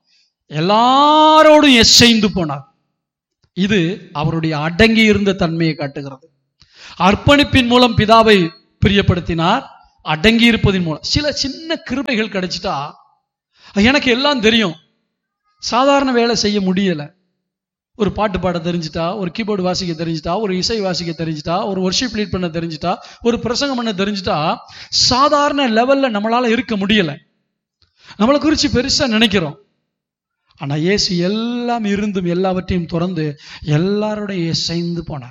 எல்லாரோடும் எசைந்து போனார் இது அவருடைய அடங்கி இருந்த தன்மையை காட்டுகிறது அர்ப்பணிப்பின் மூலம் பிதாவை பிரியப்படுத்தினார் அடங்கி இருப்பதின் மூலம் சில சின்ன கிருபைகள் கிடைச்சிட்டா எனக்கு எல்லாம் தெரியும் சாதாரண வேலை செய்ய முடியல ஒரு பாட்டு பாட தெரிஞ்சிட்டா ஒரு கீபோர்டு வாசிக்க தெரிஞ்சிட்டா ஒரு இசை வாசிக்க தெரிஞ்சிட்டா ஒரு ஒர்ஷிப் லீட் பண்ண தெரிஞ்சிட்டா ஒரு பிரசங்கம் பண்ண தெரிஞ்சிட்டா சாதாரண லெவல்ல நம்மளால இருக்க முடியல நம்மளை குறித்து பெருசா நினைக்கிறோம் ஆனா இயேசு எல்லாம் இருந்தும் எல்லாவற்றையும் துறந்து எல்லாரோட இசைந்து போனார்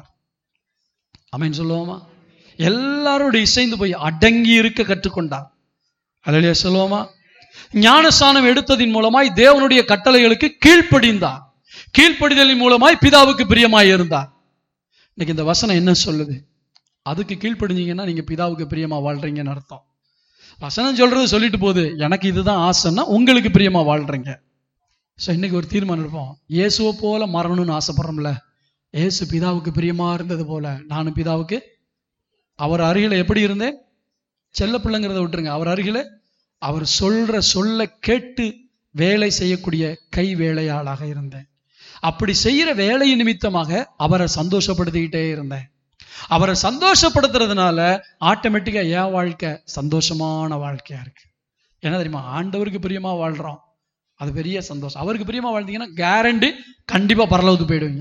அமேன் சொல்லுவோமா எல்லாரோட இசைந்து போய் அடங்கி இருக்க கற்றுக்கொண்டார் அல்லையா சொல்லுவோமா ஞானஸ்தானம் எடுத்ததின் மூலமாய் தேவனுடைய கட்டளைகளுக்கு கீழ்ப்படிந்தார் கீழ்ப்படிதலின் மூலமாய் பிதாவுக்கு பிரியமாய் இருந்தார் இன்னைக்கு இந்த வசனம் என்ன சொல்லுது அதுக்கு கீழ்ப்படிஞ்சீங்கன்னா நீங்க பிதாவுக்கு பிரியமா வாழ்றீங்கன்னு அர்த்தம் வசனம் சொல்றது சொல்லிட்டு போகுது எனக்கு இதுதான் ஆசைன்னா உங்களுக்கு பிரியமா வாழ்றீங்க ஸோ இன்னைக்கு ஒரு தீர்மானம் இருப்போம் இயேசுவை போல மறணும்னு ஆசைப்படுறோம்ல இயேசு பிதாவுக்கு பிரியமா இருந்தது போல நானும் பிதாவுக்கு அவர் அருகில எப்படி இருந்தேன் செல்ல பிள்ளைங்கிறத விட்டுருங்க அவர் அருகில அவர் சொல்ற சொல்ல கேட்டு வேலை செய்யக்கூடிய கை வேலையாளாக இருந்தேன் அப்படி செய்யற வேலை நிமித்தமாக அவரை சந்தோஷப்படுத்திக்கிட்டே இருந்தேன் அவரை சந்தோஷப்படுத்துறதுனால ஆட்டோமேட்டிக்கா என் வாழ்க்கை சந்தோஷமான வாழ்க்கையா இருக்கு என்ன தெரியுமா ஆண்டவருக்கு பிரியமா வாழ்றோம் அது பெரிய சந்தோஷம் அவருக்கு பிரியமா வாழ்ந்தீங்கன்னா கேரண்டி கண்டிப்பா பரலவுக்கு போயிடுவீங்க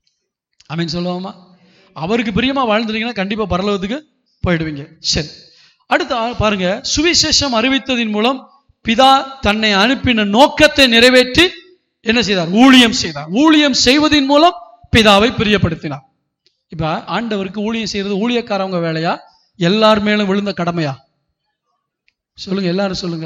அமீன் சொல்லுவோமா அவருக்கு பிரியமா வாழ்ந்துட்டீங்கன்னா கண்டிப்பா பரலோகத்துக்கு போயிடுவீங்க சரி அடுத்து ஆ- பாருங்க சுவிசேஷம் அறிவித்ததின் மூலம் பிதா தன்னை அனுப்பின நோக்கத்தை நிறைவேற்றி என்ன செய்தார் ஊழியம் செய்தார் ஊழியம் செய்வதின் மூலம் பிதாவை பிரியப்படுத்தினார் இப்ப ஆண்டவருக்கு ஊழியம் செய்யறது ஊழியக்காரவங்க வேலையா எல்லார் மேலும் விழுந்த கடமையா சொல்லுங்க எல்லாரும் சொல்லுங்க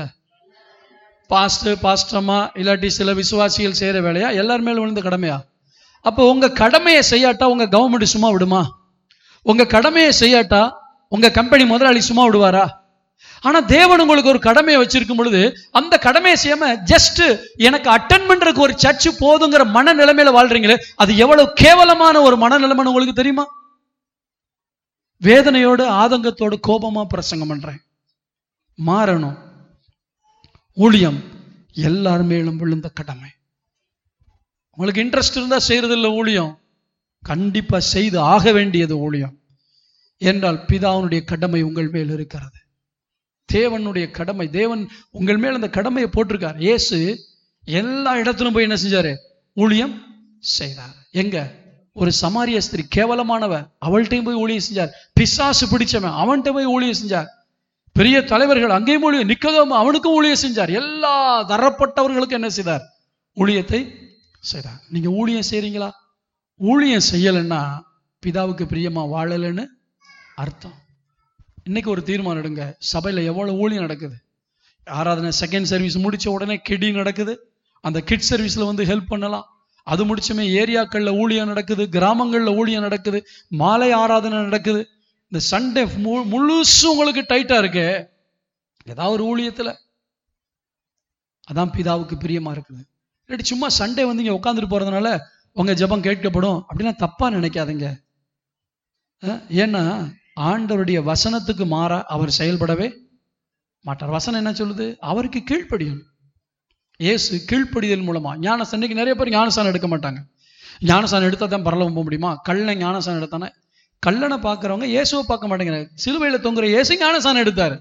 பாஸ்டர் பாஸ்டர்மா இல்லாட்டி சில விசுவாசிகள் செய்யற வேலையா எல்லார் மேலும் விழுந்த கடமையா அப்போ உங்க கடமையை செய்யாட்டா உங்க கவர்மெண்ட் சும்மா விடுமா உங்க கடமையை செய்யாட்டா உங்க கம்பெனி முதலாளி சும்மா விடுவாரா ஆனா தேவன் உங்களுக்கு ஒரு கடமையை வச்சிருக்கும் பொழுது அந்த கடமையை செய்யாம ஜஸ்ட் எனக்கு அட்டன் பண்றதுக்கு ஒரு சர்ச்சு போதுங்கிற மனநிலைமையில வாழ்றீங்களே அது எவ்வளவு கேவலமான ஒரு மனநிலைமைன்னு உங்களுக்கு தெரியுமா வேதனையோடு ஆதங்கத்தோடு கோபமா பிரசங்கம் பண்றேன் மாறணும் ஊழியம் எல்லார் மேலும் விழுந்த கடமை உங்களுக்கு இன்ட்ரெஸ்ட் இருந்தா செய்யறது இல்ல ஊழியம் கண்டிப்பா செய்து ஆக வேண்டியது ஊழியம் என்றால் பிதாவுனுடைய கடமை உங்கள் மேல் இருக்கிறது தேவனுடைய கடமை தேவன் உங்கள் மேல் அந்த கடமையை போட்டிருக்கார் இயேசு எல்லா இடத்திலும் போய் என்ன செஞ்சாரு ஊழியம் செய்தார் எங்க ஒரு சமாரிய ஸ்திரீ கேவலமானவ அவள்கிட்டயும் போய் ஊழியம் செஞ்சார் பிசாசு பிடிச்சவன் அவன்கிட்ட போய் ஊழியம் செஞ்சார் பெரிய தலைவர்கள் அங்கேயும் ஊழியம் நிக்கதோம் அவனுக்கும் ஊழியம் செஞ்சார் எல்லா தரப்பட்டவர்களுக்கும் என்ன செய்தார் ஊழியத்தை செய்தார் நீங்க ஊழியம் செய்றீங்களா ஊழியம் செய்யலைன்னா பிதாவுக்கு பிரியமா வாழலைன்னு அர்த்தம் இன்னைக்கு ஒரு தீர்மானம் எடுங்க சபையில எவ்வளவு ஊழியம் நடக்குது ஆராதனை செகண்ட் சர்வீஸ் முடிச்ச உடனே கிடி நடக்குது அந்த கிட் சர்வீஸ்ல வந்து ஹெல்ப் பண்ணலாம் அது முடிச்சுமே ஏரியாக்கள்ல ஊழியம் நடக்குது கிராமங்கள்ல ஊழியம் நடக்குது மாலை ஆராதனை நடக்குது இந்த சண்டே முழுசும் உங்களுக்கு டைட்டா இருக்கு ஏதாவது ஒரு ஊழியத்துல அதான் பிதாவுக்கு பிரியமா இருக்குது இல்லாட்டி சும்மா சண்டே வந்து இங்க உட்காந்துட்டு போறதுனால உங்க ஜெபம் கேட்கப்படும் அப்படின்னா தப்பா நினைக்காதீங்க அஹ், ஏன்னா ஆண்டவருடைய வசனத்துக்கு மாறா அவர் செயல்படவே மாட்டார் வசனம் என்ன சொல்லுது அவருக்கு கீழ்ப்படியணும் இயேசு கீழ்ப்படிதல் மூலமா ஞானஸ்தானம் இன்னைக்கு நிறைய பேர் ஞானஸ்தானம் எடுக்க மாட்டாங்க ஞானஸ்தானம் எடுத்தா தான் பரலவம் போக முடியுமா கள்ளனை ஞானஸ்தானம் எடுத்தானே கள்ளனை பார்க்கறவங்க இயேசுவை பார்க்க மாட்டேங்கிறாங்க சிலுவையில தொங்குற இயேசு ஞானஸ்தானம் எடுத்தாரு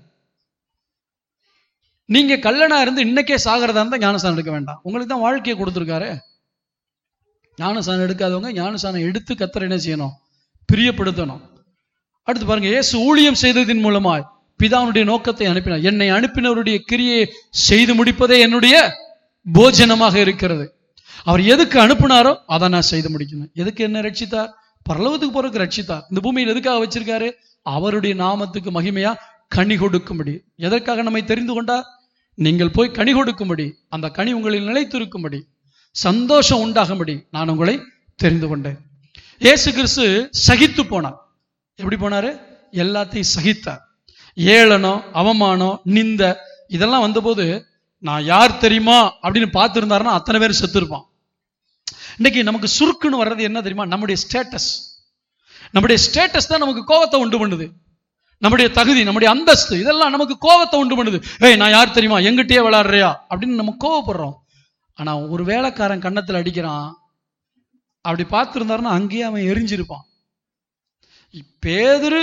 நீங்க கள்ளனா இருந்து இன்னைக்கே சாகிறதா இருந்தா ஞானஸ்தானம் எடுக்க வேண்டாம் உங்களுக்கு தான் வாழ்க்கையை கொடுத்துருக்காரு ஞானஸ்தானம் எடுக்காதவங்க ஞானஸ்தானம் எடுத்து கத்தர் என்ன செய்யணும் பிரியப்படுத்தணும் அடுத்து பாருங்க இயேசு ஊழியம் செய்ததின் மூலமாய் பிதாவுடைய நோக்கத்தை அனுப்பினார் என்னை அனுப்பினவருடைய கிரியை செய்து முடிப்பதே என்னுடைய போஜனமாக இருக்கிறது அவர் எதுக்கு அனுப்புனாரோ அதை நான் செய்து முடிக்கணும் எதுக்கு என்ன ரட்சித்தார் பரலோகத்துக்கு போறதுக்கு ரட்சித்தார் இந்த பூமியில் எதுக்காக வச்சிருக்காரு அவருடைய நாமத்துக்கு மகிமையா கனி கொடுக்கும்படி எதற்காக நம்மை தெரிந்து கொண்டார் நீங்கள் போய் கனி கொடுக்கும்படி அந்த கனி உங்களில் நிலைத்திருக்கும்படி சந்தோஷம் உண்டாகும்படி நான் உங்களை தெரிந்து கொண்டேன் இயேசு கிறிஸ்து சகித்து போனார் எப்படி போனாரு எல்லாத்தையும் சகித்தார் ஏளனம் அவமானம் நிந்த இதெல்லாம் வந்தபோது நான் யார் தெரியுமா அப்படின்னு பார்த்துருந்தாருன்னா அத்தனை பேர் செத்துருப்பான் இன்னைக்கு நமக்கு சுருக்குன்னு வர்றது என்ன தெரியுமா நம்முடைய ஸ்டேட்டஸ் நம்முடைய ஸ்டேட்டஸ் தான் நமக்கு கோபத்தை உண்டு பண்ணுது நம்முடைய தகுதி நம்முடைய அந்தஸ்து இதெல்லாம் நமக்கு கோபத்தை உண்டு பண்ணுது ஏய் நான் யார் தெரியுமா எங்கிட்டயே விளையாடுறியா அப்படின்னு நம்ம கோவப்படுறோம் ஆனா ஒரு வேலைக்காரன் கன்னத்துல அடிக்கிறான் அப்படி பார்த்துருந்தாருன்னா அங்கேயே அவன் எரிஞ்சிருப்பான் பேதுரு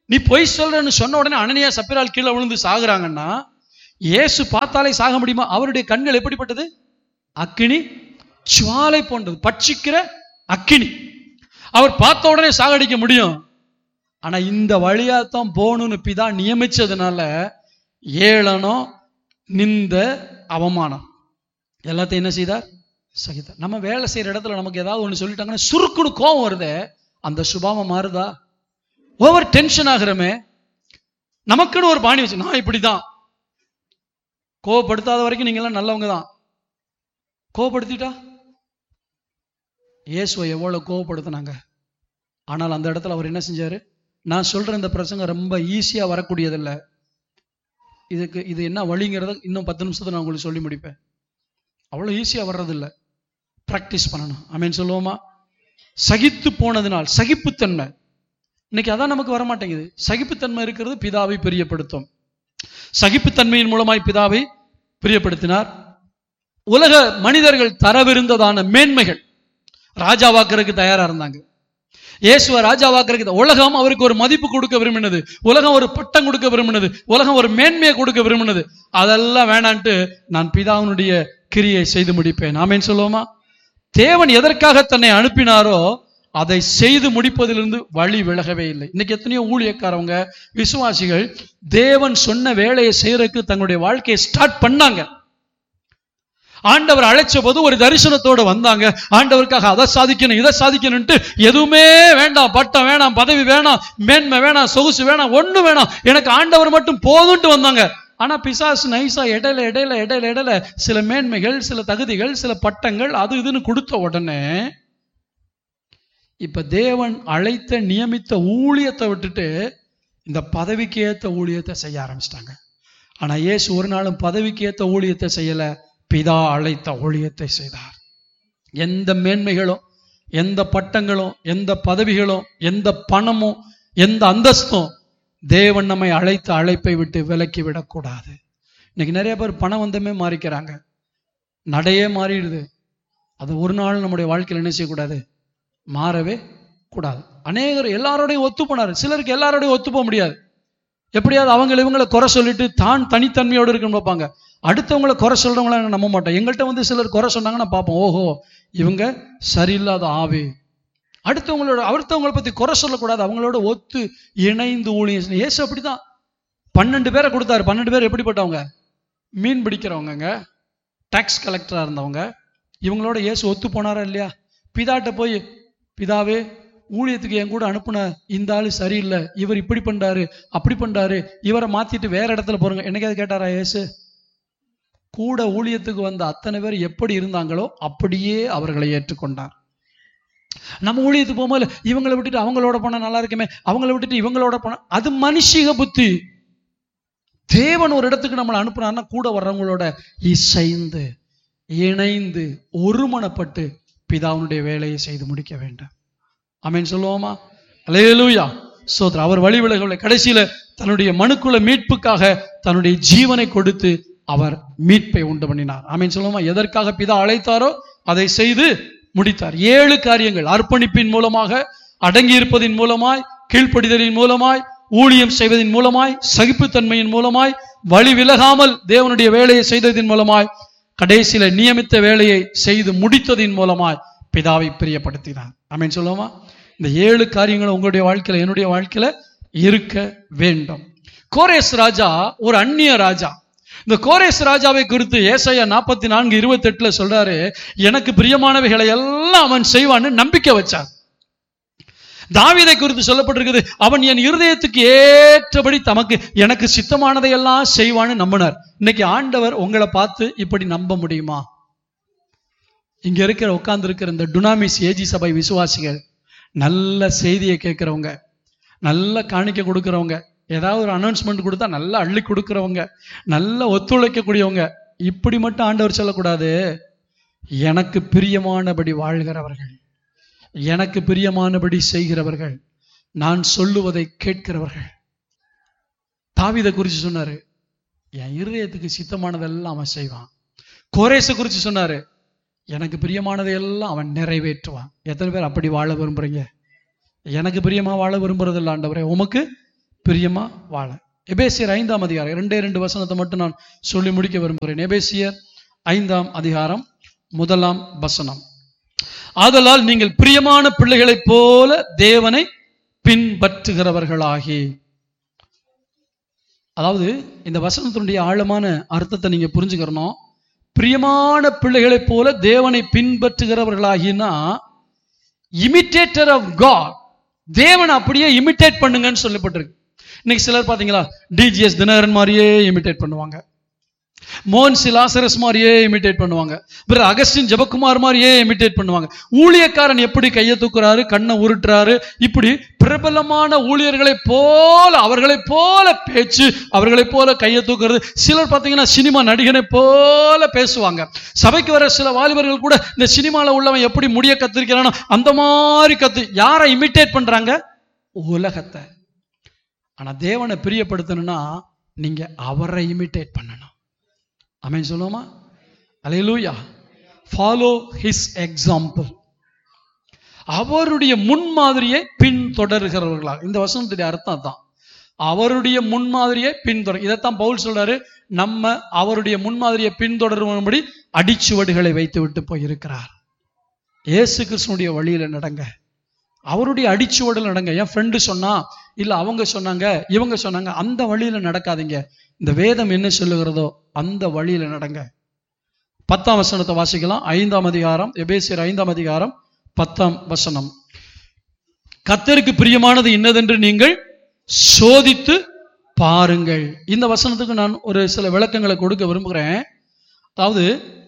நீ பொய் சொல்றன்னு சொன்ன உடனே அனனியா சப்பிரால் கீழே விழுந்து சாகுறாங்கன்னா இயேசு பார்த்தாலே சாக முடியுமா அவருடைய கண்கள் எப்படிப்பட்டது அக்கினி சுவாலை போன்றது பட்சிக்கிற அக்கினி அவர் பார்த்த உடனே சாகடிக்க முடியும் ஆனா இந்த வழியாத்தான் போகணும்னு பிதா நியமிச்சதுனால ஏளனம் நிந்த அவமானம் எல்லாத்தையும் என்ன செய்தார் சகித்தார் நம்ம வேலை செய்யற இடத்துல நமக்கு ஏதாவது ஒண்ணு சொல்லிட்டாங்கன்னா சுருக்குன்னு கோவம் வருதே அந்த சுபாவம் மாறுதா ஓவர் டென்ஷன் ஆகுறமே நமக்குன்னு ஒரு பாணி வச்சு நான் இப்படிதான் கோவப்படுத்தாத வரைக்கும் நீங்க எல்லாம் நல்லவங்க தான் கோவப்படுத்திட்டா இயேசுவை எவ்வளவு கோவப்படுத்தினாங்க ஆனால் அந்த இடத்துல அவர் என்ன செஞ்சாரு நான் சொல்ற இந்த பிரசங்கம் ரொம்ப ஈஸியா வரக்கூடியதில்லை இதுக்கு இது என்ன வழிங்கிறத இன்னும் பத்து நிமிஷத்துல நான் உங்களுக்கு சொல்லி முடிப்பேன் அவ்வளோ ஈஸியா வர்றதில்ல ப்ராக்டிஸ் பண்ணணும் ஆமேன் சொல்லுவோமா சகித்து போனதினால் சகிப்புத்தன்மை இன்னைக்கு அதான் நமக்கு வர மாட்டேங்குது சகிப்புத்தன்மை இருக்கிறது பிதாவை பிரியப்படுத்தும் சகிப்புத்தன்மையின் மூலமாய் பிதாவை பிரியப்படுத்தினார் உலக மனிதர்கள் தரவிருந்ததான மேன்மைகள் ராஜாவாக்குறதுக்கு தயாரா இருந்தாங்க இயேசுவ ராஜாவாக்குறதுக்கு உலகம் அவருக்கு ஒரு மதிப்பு கொடுக்க விரும்பினது உலகம் ஒரு பட்டம் கொடுக்க விரும்பினது உலகம் ஒரு மேன்மையை கொடுக்க விரும்பினது அதெல்லாம் வேணான்ட்டு நான் பிதாவினுடைய கிரியை செய்து முடிப்பேன் ஆமேன் சொல்லுவோமா தேவன் எதற்காக தன்னை அனுப்பினாரோ அதை செய்து முடிப்பதிலிருந்து வழி விலகவே இல்லை இன்னைக்கு எத்தனையோ ஊழியக்காரவங்க விசுவாசிகள் தேவன் சொன்ன வேலையை செய்யறதுக்கு தங்களுடைய வாழ்க்கையை ஸ்டார்ட் பண்ணாங்க ஆண்டவர் அழைச்ச போது ஒரு தரிசனத்தோட வந்தாங்க ஆண்டவருக்காக அதை சாதிக்கணும் இதை சாதிக்கணும்ட்டு எதுவுமே வேண்டாம் பட்டம் வேணாம் பதவி வேணாம் மேன்மை வேணாம் சொகுசு வேணாம் ஒண்ணு வேணாம் எனக்கு ஆண்டவர் மட்டும் போதும்ட்டு வந்தாங்க ஆனா பிசாசு நைசா இடையில இடையில இடையில இடையில சில மேன்மைகள் சில தகுதிகள் சில பட்டங்கள் அது இதுன்னு கொடுத்த உடனே இப்ப தேவன் அழைத்த நியமித்த ஊழியத்தை விட்டுட்டு இந்த பதவிக்கு ஏத்த ஊழியத்தை செய்ய ஆரம்பிச்சிட்டாங்க ஆனா இயேசு ஒரு நாளும் பதவிக்கு ஏத்த ஊழியத்தை செய்யல பிதா அழைத்த ஊழியத்தை செய்தார் எந்த மேன்மைகளும் எந்த பட்டங்களும் எந்த பதவிகளும் எந்த பணமும் எந்த அந்தஸ்தும் தேவன் நம்மை அழைத்த அழைப்பை விட்டு விலக்கி விடக்கூடாது இன்னைக்கு நிறைய பேர் பணம் வந்தமே மாறிக்கிறாங்க நடையே மாறிடுது அது ஒரு நாள் நம்முடைய வாழ்க்கையில் என்ன செய்யக்கூடாது மாறவே கூடாது அநேகர் எல்லாரோடையும் ஒத்து போனாரு சிலருக்கு எல்லாரோடையும் ஒத்து போக முடியாது எப்படியாவது அவங்க இவங்களை குறை சொல்லிட்டு தான் தனித்தன்மையோடு இருக்குன்னு பார்ப்பாங்க அடுத்தவங்களை குறை சொல்றவங்கள நாங்க நம்ப மாட்டோம் எங்கள்கிட்ட வந்து சிலர் குறை சொன்னாங்கன்னா பார்ப்போம் ஓஹோ இவங்க சரியில்லாத ஆவி அடுத்தவங்களோட அடுத்தவங்களை பத்தி குறை சொல்லக்கூடாது அவங்களோட ஒத்து இணைந்து ஊழியம் செய்யணும். இயேசு அப்படிதான் பன்னெண்டு பேரை கொடுத்தாரு பன்னெண்டு பேர் எப்படிப்பட்டவங்க மீன் பிடிக்கிறவங்கங்க டாக்ஸ் கலெக்டரா இருந்தவங்க இவங்களோட இயேசு ஒத்து போனாரா இல்லையா பிதாட்ட போய் பிதாவே ஊழியத்துக்கு என் கூட அனுப்புன இந்த ஆளு சரியில்லை இவர் இப்படி பண்றாரு அப்படி பண்றாரு இவரை மாத்திட்டு வேற இடத்துல போறங்க என்னைக்காவது கேட்டாரா இயேசு கூட ஊழியத்துக்கு வந்த அத்தனை பேர் எப்படி இருந்தாங்களோ அப்படியே அவர்களை ஏற்றுக்கொண்டார் நம்ம ஊழியத்துக்கு போகும்போது இவங்களை விட்டுட்டு அவங்களோட போனா நல்லா இருக்குமே அவங்கள விட்டுட்டு இவங்களோட போனா அது மனுஷிக புத்தி தேவன் ஒரு இடத்துக்கு நம்மளை அனுப்புனார்னா கூட வர்றவங்களோட இசைந்து இணைந்து ஒருமனப்பட்டு பிதாவுனுடைய வேலையை செய்து முடிக்க வேண்டும் ஆமென் சொல்லுவோமா அலேலூயா சோதரா அவர் வழி விலகவில்லை கடைசியில தன்னுடைய மனுக்குள்ள மீட்புக்காக தன்னுடைய ஜீவனை கொடுத்து அவர் மீட்பை உண்டு பண்ணினார் ஆமென் சொல்லுவோமா எதற்காக பிதா அழைத்தாரோ அதை செய்து முடித்தார் ஏழு காரியங்கள் அர்ப்பணிப்பின் மூலமாக அடங்கி இருப்பதின் மூலமாய் கீழ்ப்படிதலின் மூலமாய் ஊழியம் செய்வதன் மூலமாய் சகிப்புத்தன்மையின் மூலமாய் வழி விலகாமல் தேவனுடைய வேலையை செய்ததின் மூலமாய் கடைசியில நியமித்த வேலையை செய்து முடித்ததின் மூலமாய் பிதாவை பிரியப்படுத்தினார் ஆமென் சொல்லுவோமா இந்த ஏழு காரியங்களும் உங்களுடைய வாழ்க்கையில என்னுடைய வாழ்க்கையில இருக்க வேண்டும் கோரேஸ் ராஜா ஒரு அந்நிய ராஜா இந்த கோரேஸ் ராஜாவை குறித்து ஏசாயா நாற்பத்தி நான்கு இருபத்தி எட்டுல சொல்றாரு எனக்கு பிரியமானவைகளை எல்லாம் அவன் செய்வான்னு நம்பிக்கை வச்சார் தாவீதை குறித்து சொல்லப்பட்டிருக்குது அவன் என் இருதயத்துக்கு ஏற்றபடி தமக்கு எனக்கு சித்தமானதை எல்லாம் செய்வான்னு நம்பினார் இன்னைக்கு ஆண்டவர் உங்களை பார்த்து இப்படி நம்ப முடியுமா இங்க இருக்கிற உட்கார்ந்து இருக்கிற இந்த டுனாமிஸ் ஏஜி சபை விசுவாசிகள் நல்ல செய்தியை கேட்கிறவங்க நல்ல காணிக்க கொடுக்கறவங்க ஏதாவது ஒரு அனௌன்ஸ்மெண்ட் கொடுத்தா நல்லா அள்ளி கொடுக்கறவங்க நல்ல ஒத்துழைக்கக்கூடியவங்க இப்படி மட்டும் ஆண்டவர் சொல்லக்கூடாது எனக்கு பிரியமானபடி வாழ்கிறவர்கள் எனக்கு பிரியமானபடி செய்கிறவர்கள் நான் சொல்லுவதை கேட்கிறவர்கள் தாவீதை குறித்து சொன்னாரு என் இருதயத்துக்கு சித்தமானதெல்லாம் அவன் செய்வான் கோரேசை குறித்து சொன்னாரு எனக்கு பிரியமானதை எல்லாம் அவன் நிறைவேற்றுவான் எத்தனை பேர் அப்படி வாழ விரும்புறீங்க எனக்கு பிரியமா வாழ விரும்புறதில்ல ஆண்டவரே உமக்கு பிரியமா வாழ எபேசியர் ஐந்தாம் அதிகாரம் இரண்டே ரெண்டு வசனத்தை மட்டும் நான் சொல்லி முடிக்க விரும்புகிறேன் எபேசியர் ஐந்தாம் அதிகாரம் முதலாம் வசனம் ஆதலால் நீங்கள் பிரியமான பிள்ளைகளைப் போல தேவனை பின்பற்றுகிறவர்களாகி அதாவது இந்த வசனத்தினுடைய ஆழமான அர்த்தத்தை நீங்க புரிஞ்சுக்கிறணும் பிரியமான பிள்ளைகளைப் போல தேவனை பின்பற்றுகிறவர்களாகினா இமிட்டேட்டர் ஆஃப் காட் தேவனை அப்படியே இமிட்டேட் பண்ணுங்கன்னு சொல்லப்பட்டிருக்கு இன்னைக்கு சிலர் பாத்தீங்களா டிஜிஎஸ் தினகரன் மாதிரியே இமிட்டேட் பண்ணுவாங்க மோகன் சிலாசரஸ் மாதிரியே இமிட்டேட் பண்ணுவாங்க பிறகு அகஸ்டின் ஜெபக்குமார் மாதிரியே இமிட்டேட் பண்ணுவாங்க ஊழியக்காரன் எப்படி கையை தூக்குறாரு கண்ணை உருட்டுறாரு இப்படி பிரபலமான ஊழியர்களை போல அவர்களை போல பேச்சு அவர்களை போல கையை தூக்குறது சிலர் பார்த்தீங்கன்னா சினிமா நடிகனை போல பேசுவாங்க சபைக்கு வர சில வாலிபர்கள் கூட இந்த சினிமால உள்ளவன் எப்படி முடிய கத்திருக்கிறானோ அந்த மாதிரி கத்து யாரை இமிட்டேட் பண்றாங்க உலகத்தை ஆனா தேவனை பிரியப்படுத்தணும்னா நீங்க அவரை இமிட்டேட் பண்ணணும் அமேன் சொல்லுவோமா அலையலூயா ஃபாலோ ஹிஸ் எக்ஸாம்பிள் அவருடைய முன்மாதிரியை பின்தொடர்கிறவர்களாக இந்த வசனத்துடைய அர்த்தம் தான் அவருடைய முன்மாதிரியை பின்தொடர் இதைத்தான் பவுல் சொல்றாரு நம்ம அவருடைய முன்மாதிரியை பின்தொடரும்படி அடிச்சுவடுகளை வைத்து விட்டு போயிருக்கிறார் இயேசு கிறிஸ்துனுடைய வழியில நடங்க அவருடைய அடிச்சுவடில் நடங்க என் ஃப்ரெண்டு சொன்னா இல்ல அவங்க சொன்னாங்க இவங்க சொன்னாங்க அந்த வழியில நடக்காதீங்க இந்த வேதம் என்ன சொல்லுகிறதோ அந்த வழியில நடங்க பத்தாம் வசனத்தை வாசிக்கலாம் ஐந்தாம் அதிகாரம் எபேசியர் ஐந்தாம் அதிகாரம் பத்தாம் வசனம் கத்தருக்கு பிரியமானது இன்னதென்று நீங்கள் சோதித்து பாருங்கள் இந்த வசனத்துக்கு நான் ஒரு சில விளக்கங்களை கொடுக்க விரும்புகிறேன் அதாவது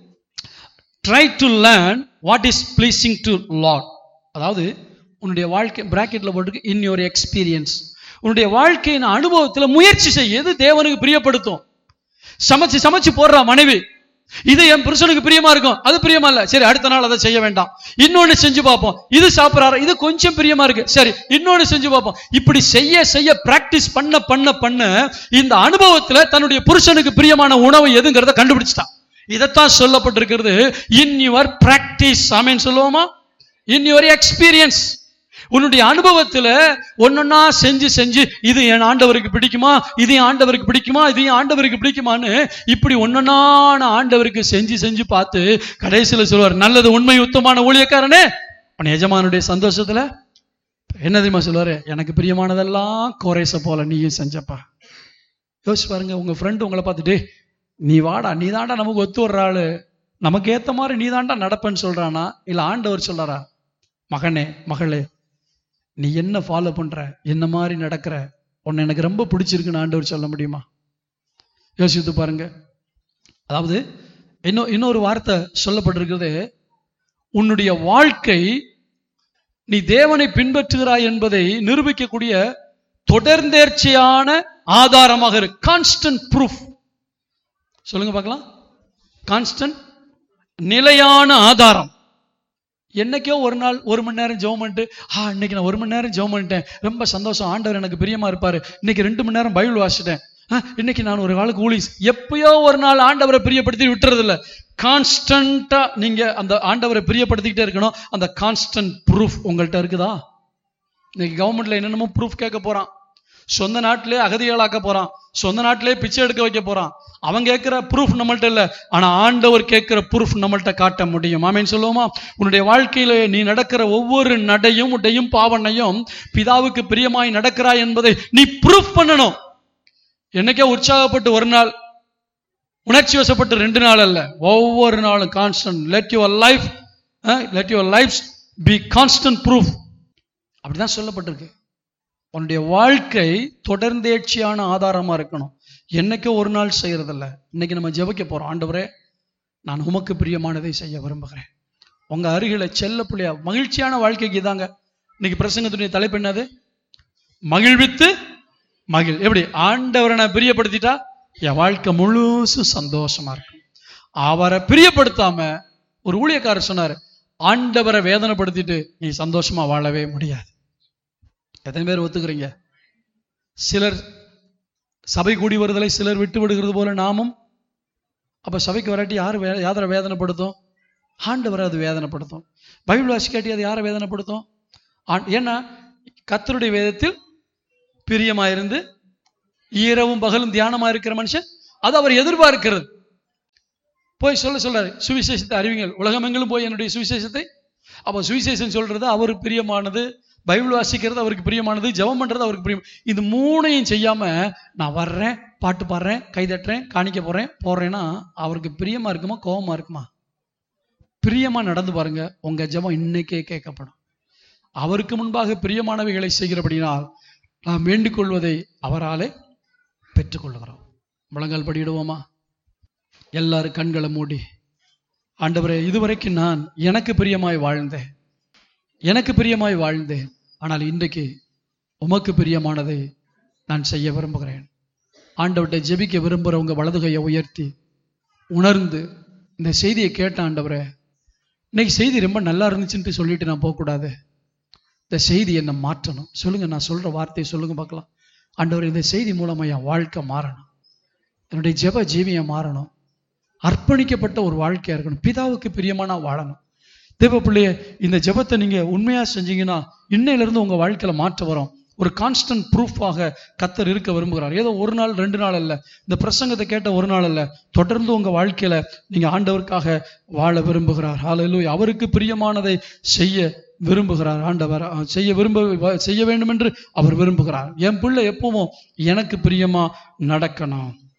try to learn what is pleasing to Lord அதாவது உன்னுடைய வாழ்க்கை பிராக்கெட்ல போட்டுருக்கு இன் யுவர் எக்ஸ்பீரியன்ஸ் உன்னுடைய வாழ்க்கையின் அனுபவத்துல முயற்சி செய்ய எது தேவனுக்கு பிரியப்படுத்தும் சமைச்சு சமைச்சு போடுறா மனைவி இது என் புருஷனுக்கு பிரியமா இருக்கும் அது பிரியமா இல்ல சரி அடுத்த நாள் அதை செய்ய வேண்டாம் இன்னொன்னு செஞ்சு பார்ப்போம் இது சாப்பிடறாரு இது கொஞ்சம் பிரியமா இருக்கு சரி இன்னொன்னு செஞ்சு பார்ப்போம் இப்படி செய்ய செய்ய பிராக்டிஸ் பண்ண பண்ண பண்ண இந்த அனுபவத்துல தன்னுடைய புருஷனுக்கு பிரியமான உணவு எதுங்கிறத கண்டுபிடிச்சிட்டான் இதைத்தான் சொல்லப்பட்டிருக்கிறது இன் யுவர் பிராக்டிஸ் ஆமேன்னு சொல்லுவோமா இன் யுவர் எக்ஸ்பீரியன்ஸ் உன்னுடைய அனுபவத்துல ஒன்னொன்னா செஞ்சு செஞ்சு இது என் ஆண்டவருக்கு பிடிக்குமா இது என் ஆண்டவருக்கு பிடிக்குமா இது என் ஆண்டவருக்கு பிடிக்குமான்னு இப்படி ஒன்னொன்னான ஆண்டவருக்கு செஞ்சு செஞ்சு பார்த்து கடைசியில சொல்லுவார் நல்லது உண்மை உத்தமான ஊழியக்காரனே உன் எஜமானுடைய சந்தோஷத்துல என்ன தெரியுமா சொல்லுவாரு எனக்கு பிரியமானதெல்லாம் கோரேச போல நீயும் செஞ்சப்பா யோசிச்சு பாருங்க உங்க ஃப்ரெண்டு உங்களை பார்த்துட்டு நீ வாடா நீ தாண்டா நமக்கு ஒத்து வர்ற ஆளு நமக்கு ஏத்த மாதிரி நீ தாண்டா நடப்பேன்னு சொல்றானா இல்ல ஆண்டவர் சொல்றாரா மகனே மகளே நீ என்ன ஃபாலோ பண்ற என்ன மாதிரி நடக்கிற உன்னை எனக்கு ரொம்ப பிடிச்சிருக்குன்னு ஆண்டவர் சொல்ல முடியுமா யோசித்து பாருங்க அதாவது இன்னும் இன்னொரு வார்த்தை சொல்லப்பட்டிருக்கிறது உன்னுடைய வாழ்க்கை நீ தேவனை பின்பற்றுகிறாய் என்பதை நிரூபிக்கக்கூடிய தொடர்ந்தேர்ச்சியான ஆதாரமாக இருக்கு கான்ஸ்டன்ட் ப்ரூஃப் சொல்லுங்க பார்க்கலாம் கான்ஸ்டன்ட் நிலையான ஆதாரம் என்னைக்கோ ஒரு நாள் ஒரு மணி நேரம் ஜெபம் பண்ணிட்டு ஆ இன்னைக்கு நான் ஒரு மணி நேரம் ஜெபம் பண்ணிட்டேன் ரொம்ப சந்தோஷம் ஆண்டவர் எனக்கு பிரியமா இருப்பாரு இன்னைக்கு ரெண்டு மணி நேரம் பைபிள் வாசிட்டேன் ஆ, இன்னைக்கு நான் ஒரு காலுக்கு ஊழி எப்பயோ ஒரு நாள் ஆண்டவரை பிரியப்படுத்தி விட்டுறது இல்ல கான்ஸ்டன்டா நீங்க அந்த ஆண்டவரை பிரியப்படுத்திக்கிட்டே இருக்கணும் அந்த கான்ஸ்டன்ட் ப்ரூஃப் உங்கள்கிட்ட இருக்குதா இன்னைக்கு கவர்மெண்ட்ல என்னென்னமோ ப்ரூஃப் கேட்க போறான் சொந்த நாட்டிலே அகதிகளாக்க போறான் சொந்த நாட்டிலே பிச்சை எடுக்க வைக்க போறான் அவன் கேட்கிற ப்ரூஃப் நம்மள்ட்ட இல்ல ஆனா ஆண்டவர் கேட்கிற ப்ரூஃப் நம்மள்ட்ட காட்ட முடியும் ஆமேன்னு சொல்லுவோமா உன்னுடைய வாழ்க்கையில நீ நடக்கிற ஒவ்வொரு நடையும் உடையும் பாவனையும் பிதாவுக்கு பிரியமாய் நடக்கிறாய் என்பதை நீ ப்ரூஃப் பண்ணணும் என்னைக்கே உற்சாகப்பட்டு ஒரு நாள் உணர்ச்சி வசப்பட்டு ரெண்டு நாள் அல்ல ஒவ்வொரு நாளும் constant let your life let your life be constant proof அப்படிதான் சொல்லப்பட்டிருக்கு உன்னுடைய வாழ்க்கை தொடர்ந்தேர்ச்சியான ஆதாரமா இருக்கணும் என்னைக்கோ ஒரு நாள் செய்யறதில்ல இன்னைக்கு நம்ம ஜெபிக்க போறோம் ஆண்டவரே நான் உமக்கு பிரியமானதை செய்ய விரும்புகிறேன் உங்க அருகில செல்ல பிள்ளையா மகிழ்ச்சியான வாழ்க்கைக்கு இதாங்க இன்னைக்கு பிரசங்கத்துடைய தலைப்பு என்னது மகிழ்வித்து மகிழ் எப்படி ஆண்டவரை நான் பிரியப்படுத்திட்டா என் வாழ்க்கை முழுசும் சந்தோஷமா இருக்கும் அவரை பிரியப்படுத்தாம ஒரு ஊழியக்காரர் சொன்னாரு ஆண்டவரை வேதனைப்படுத்திட்டு நீ சந்தோஷமா வாழவே முடியாது எத்தனை பேர் ஒத்துக்கிறீங்க சிலர் சபை கூடி வருதலை சிலர் விட்டு விடுகிறது போல நாமும் அப்ப சபைக்கு வராட்டி யார் வே யாரை வேதனைப்படுத்தும் ஆண்டவரை அது வேதனைப்படுத்தும் பைபிள் வாசி காட்டி அது யாரை வேதனைப்படுத்தும் ஆண்- ஏன்னா கர்த்தருடைய வேதத்தில் பிரியமா இருந்து இரவும் பகலும் தியானமா இருக்கிற மனுஷன் அது அவர் எதிர்பார்க்கிறது போய் சொல்ல சொல்றாரு சுவிசேஷத்தை அறிவிங்கள் உலகமெங்கிலும் போய் என்னுடைய சுவிசேஷத்தை அப்போ சுவிசேஷம் சொல்றது அவருக்கு பிரியமானது பைபிள் வாசிக்கிறது அவருக்கு பிரியமானது ஜெபம் பண்றது அவருக்கு பிரியம் இது மூணையும் செய்யாம நான் வர்றேன் பாட்டு பாடுறேன் கை தட்டுறேன் காணிக்க போறேன் போறேன்னா அவருக்கு பிரியமா இருக்குமா கோபமா இருக்குமா பிரியமா நடந்து பாருங்க உங்க ஜெபம் இன்னைக்கே கேட்கப்படும் அவருக்கு முன்பாக பிரியமானவைகளை செய்கிறபடினால் நாம் வேண்டிக் கொள்வதை அவராலே பெற்றுக்கொள்கிறோம் முழங்கால் படியிடுவோமா எல்லாரும் கண்களை மூடி ஆண்டவரே இதுவரைக்கும் நான் எனக்கு பிரியமாய் வாழ்ந்தேன் எனக்கு பிரியமாய் வாழ்ந்தேன் ஆனால் இன்றைக்கு உமக்கு பிரியமானதை நான் செய்ய விரும்புகிறேன் ஆண்டவர்கிட்ட ஜெபிக்க விரும்புகிறவங்க வலது கையை உயர்த்தி உணர்ந்து இந்த செய்தியை கேட்ட ஆண்டவரே இன்னைக்கு செய்தி ரொம்ப நல்லா இருந்துச்சுன்ட்டு சொல்லிட்டு நான் போகக்கூடாது இந்த செய்தி என்னை மாற்றணும் சொல்லுங்க நான் சொல்ற வார்த்தையை சொல்லுங்க பார்க்கலாம் ஆண்டவர் இந்த செய்தி மூலமா என் வாழ்க்கை மாறணும் என்னுடைய ஜெப ஜீவியம் மாறணும் அர்ப்பணிக்கப்பட்ட ஒரு வாழ்க்கையா இருக்கணும் பிதாவுக்கு பிரியமான வாழணும் தேவ பிள்ளைய இந்த ஜெபத்தை நீங்க உண்மையா செஞ்சீங்கன்னா இன்னையில இருந்து உங்க வாழ்க்கையில மாற்றம் வரும் ஒரு கான்ஸ்டன்ட் ப்ரூஃபாக கத்தர் இருக்க விரும்புகிறார் ஏதோ ஒரு நாள் ரெண்டு நாள் அல்ல இந்த பிரசங்கத்தை கேட்ட ஒரு நாள் அல்ல தொடர்ந்து உங்க வாழ்க்கையில நீங்க ஆண்டவருக்காக வாழ விரும்புகிறார் ஹalleluya அவருக்கு பிரியமானதை செய்ய விரும்புகிறார் ஆண்டவர் அஹ், செய்ய விரும்ப வ- செய்ய வேண்டும் என்று அவர் விரும்புகிறார் என் பிள்ளை எப்பவும் எனக்கு பிரியமா நடக்கணும்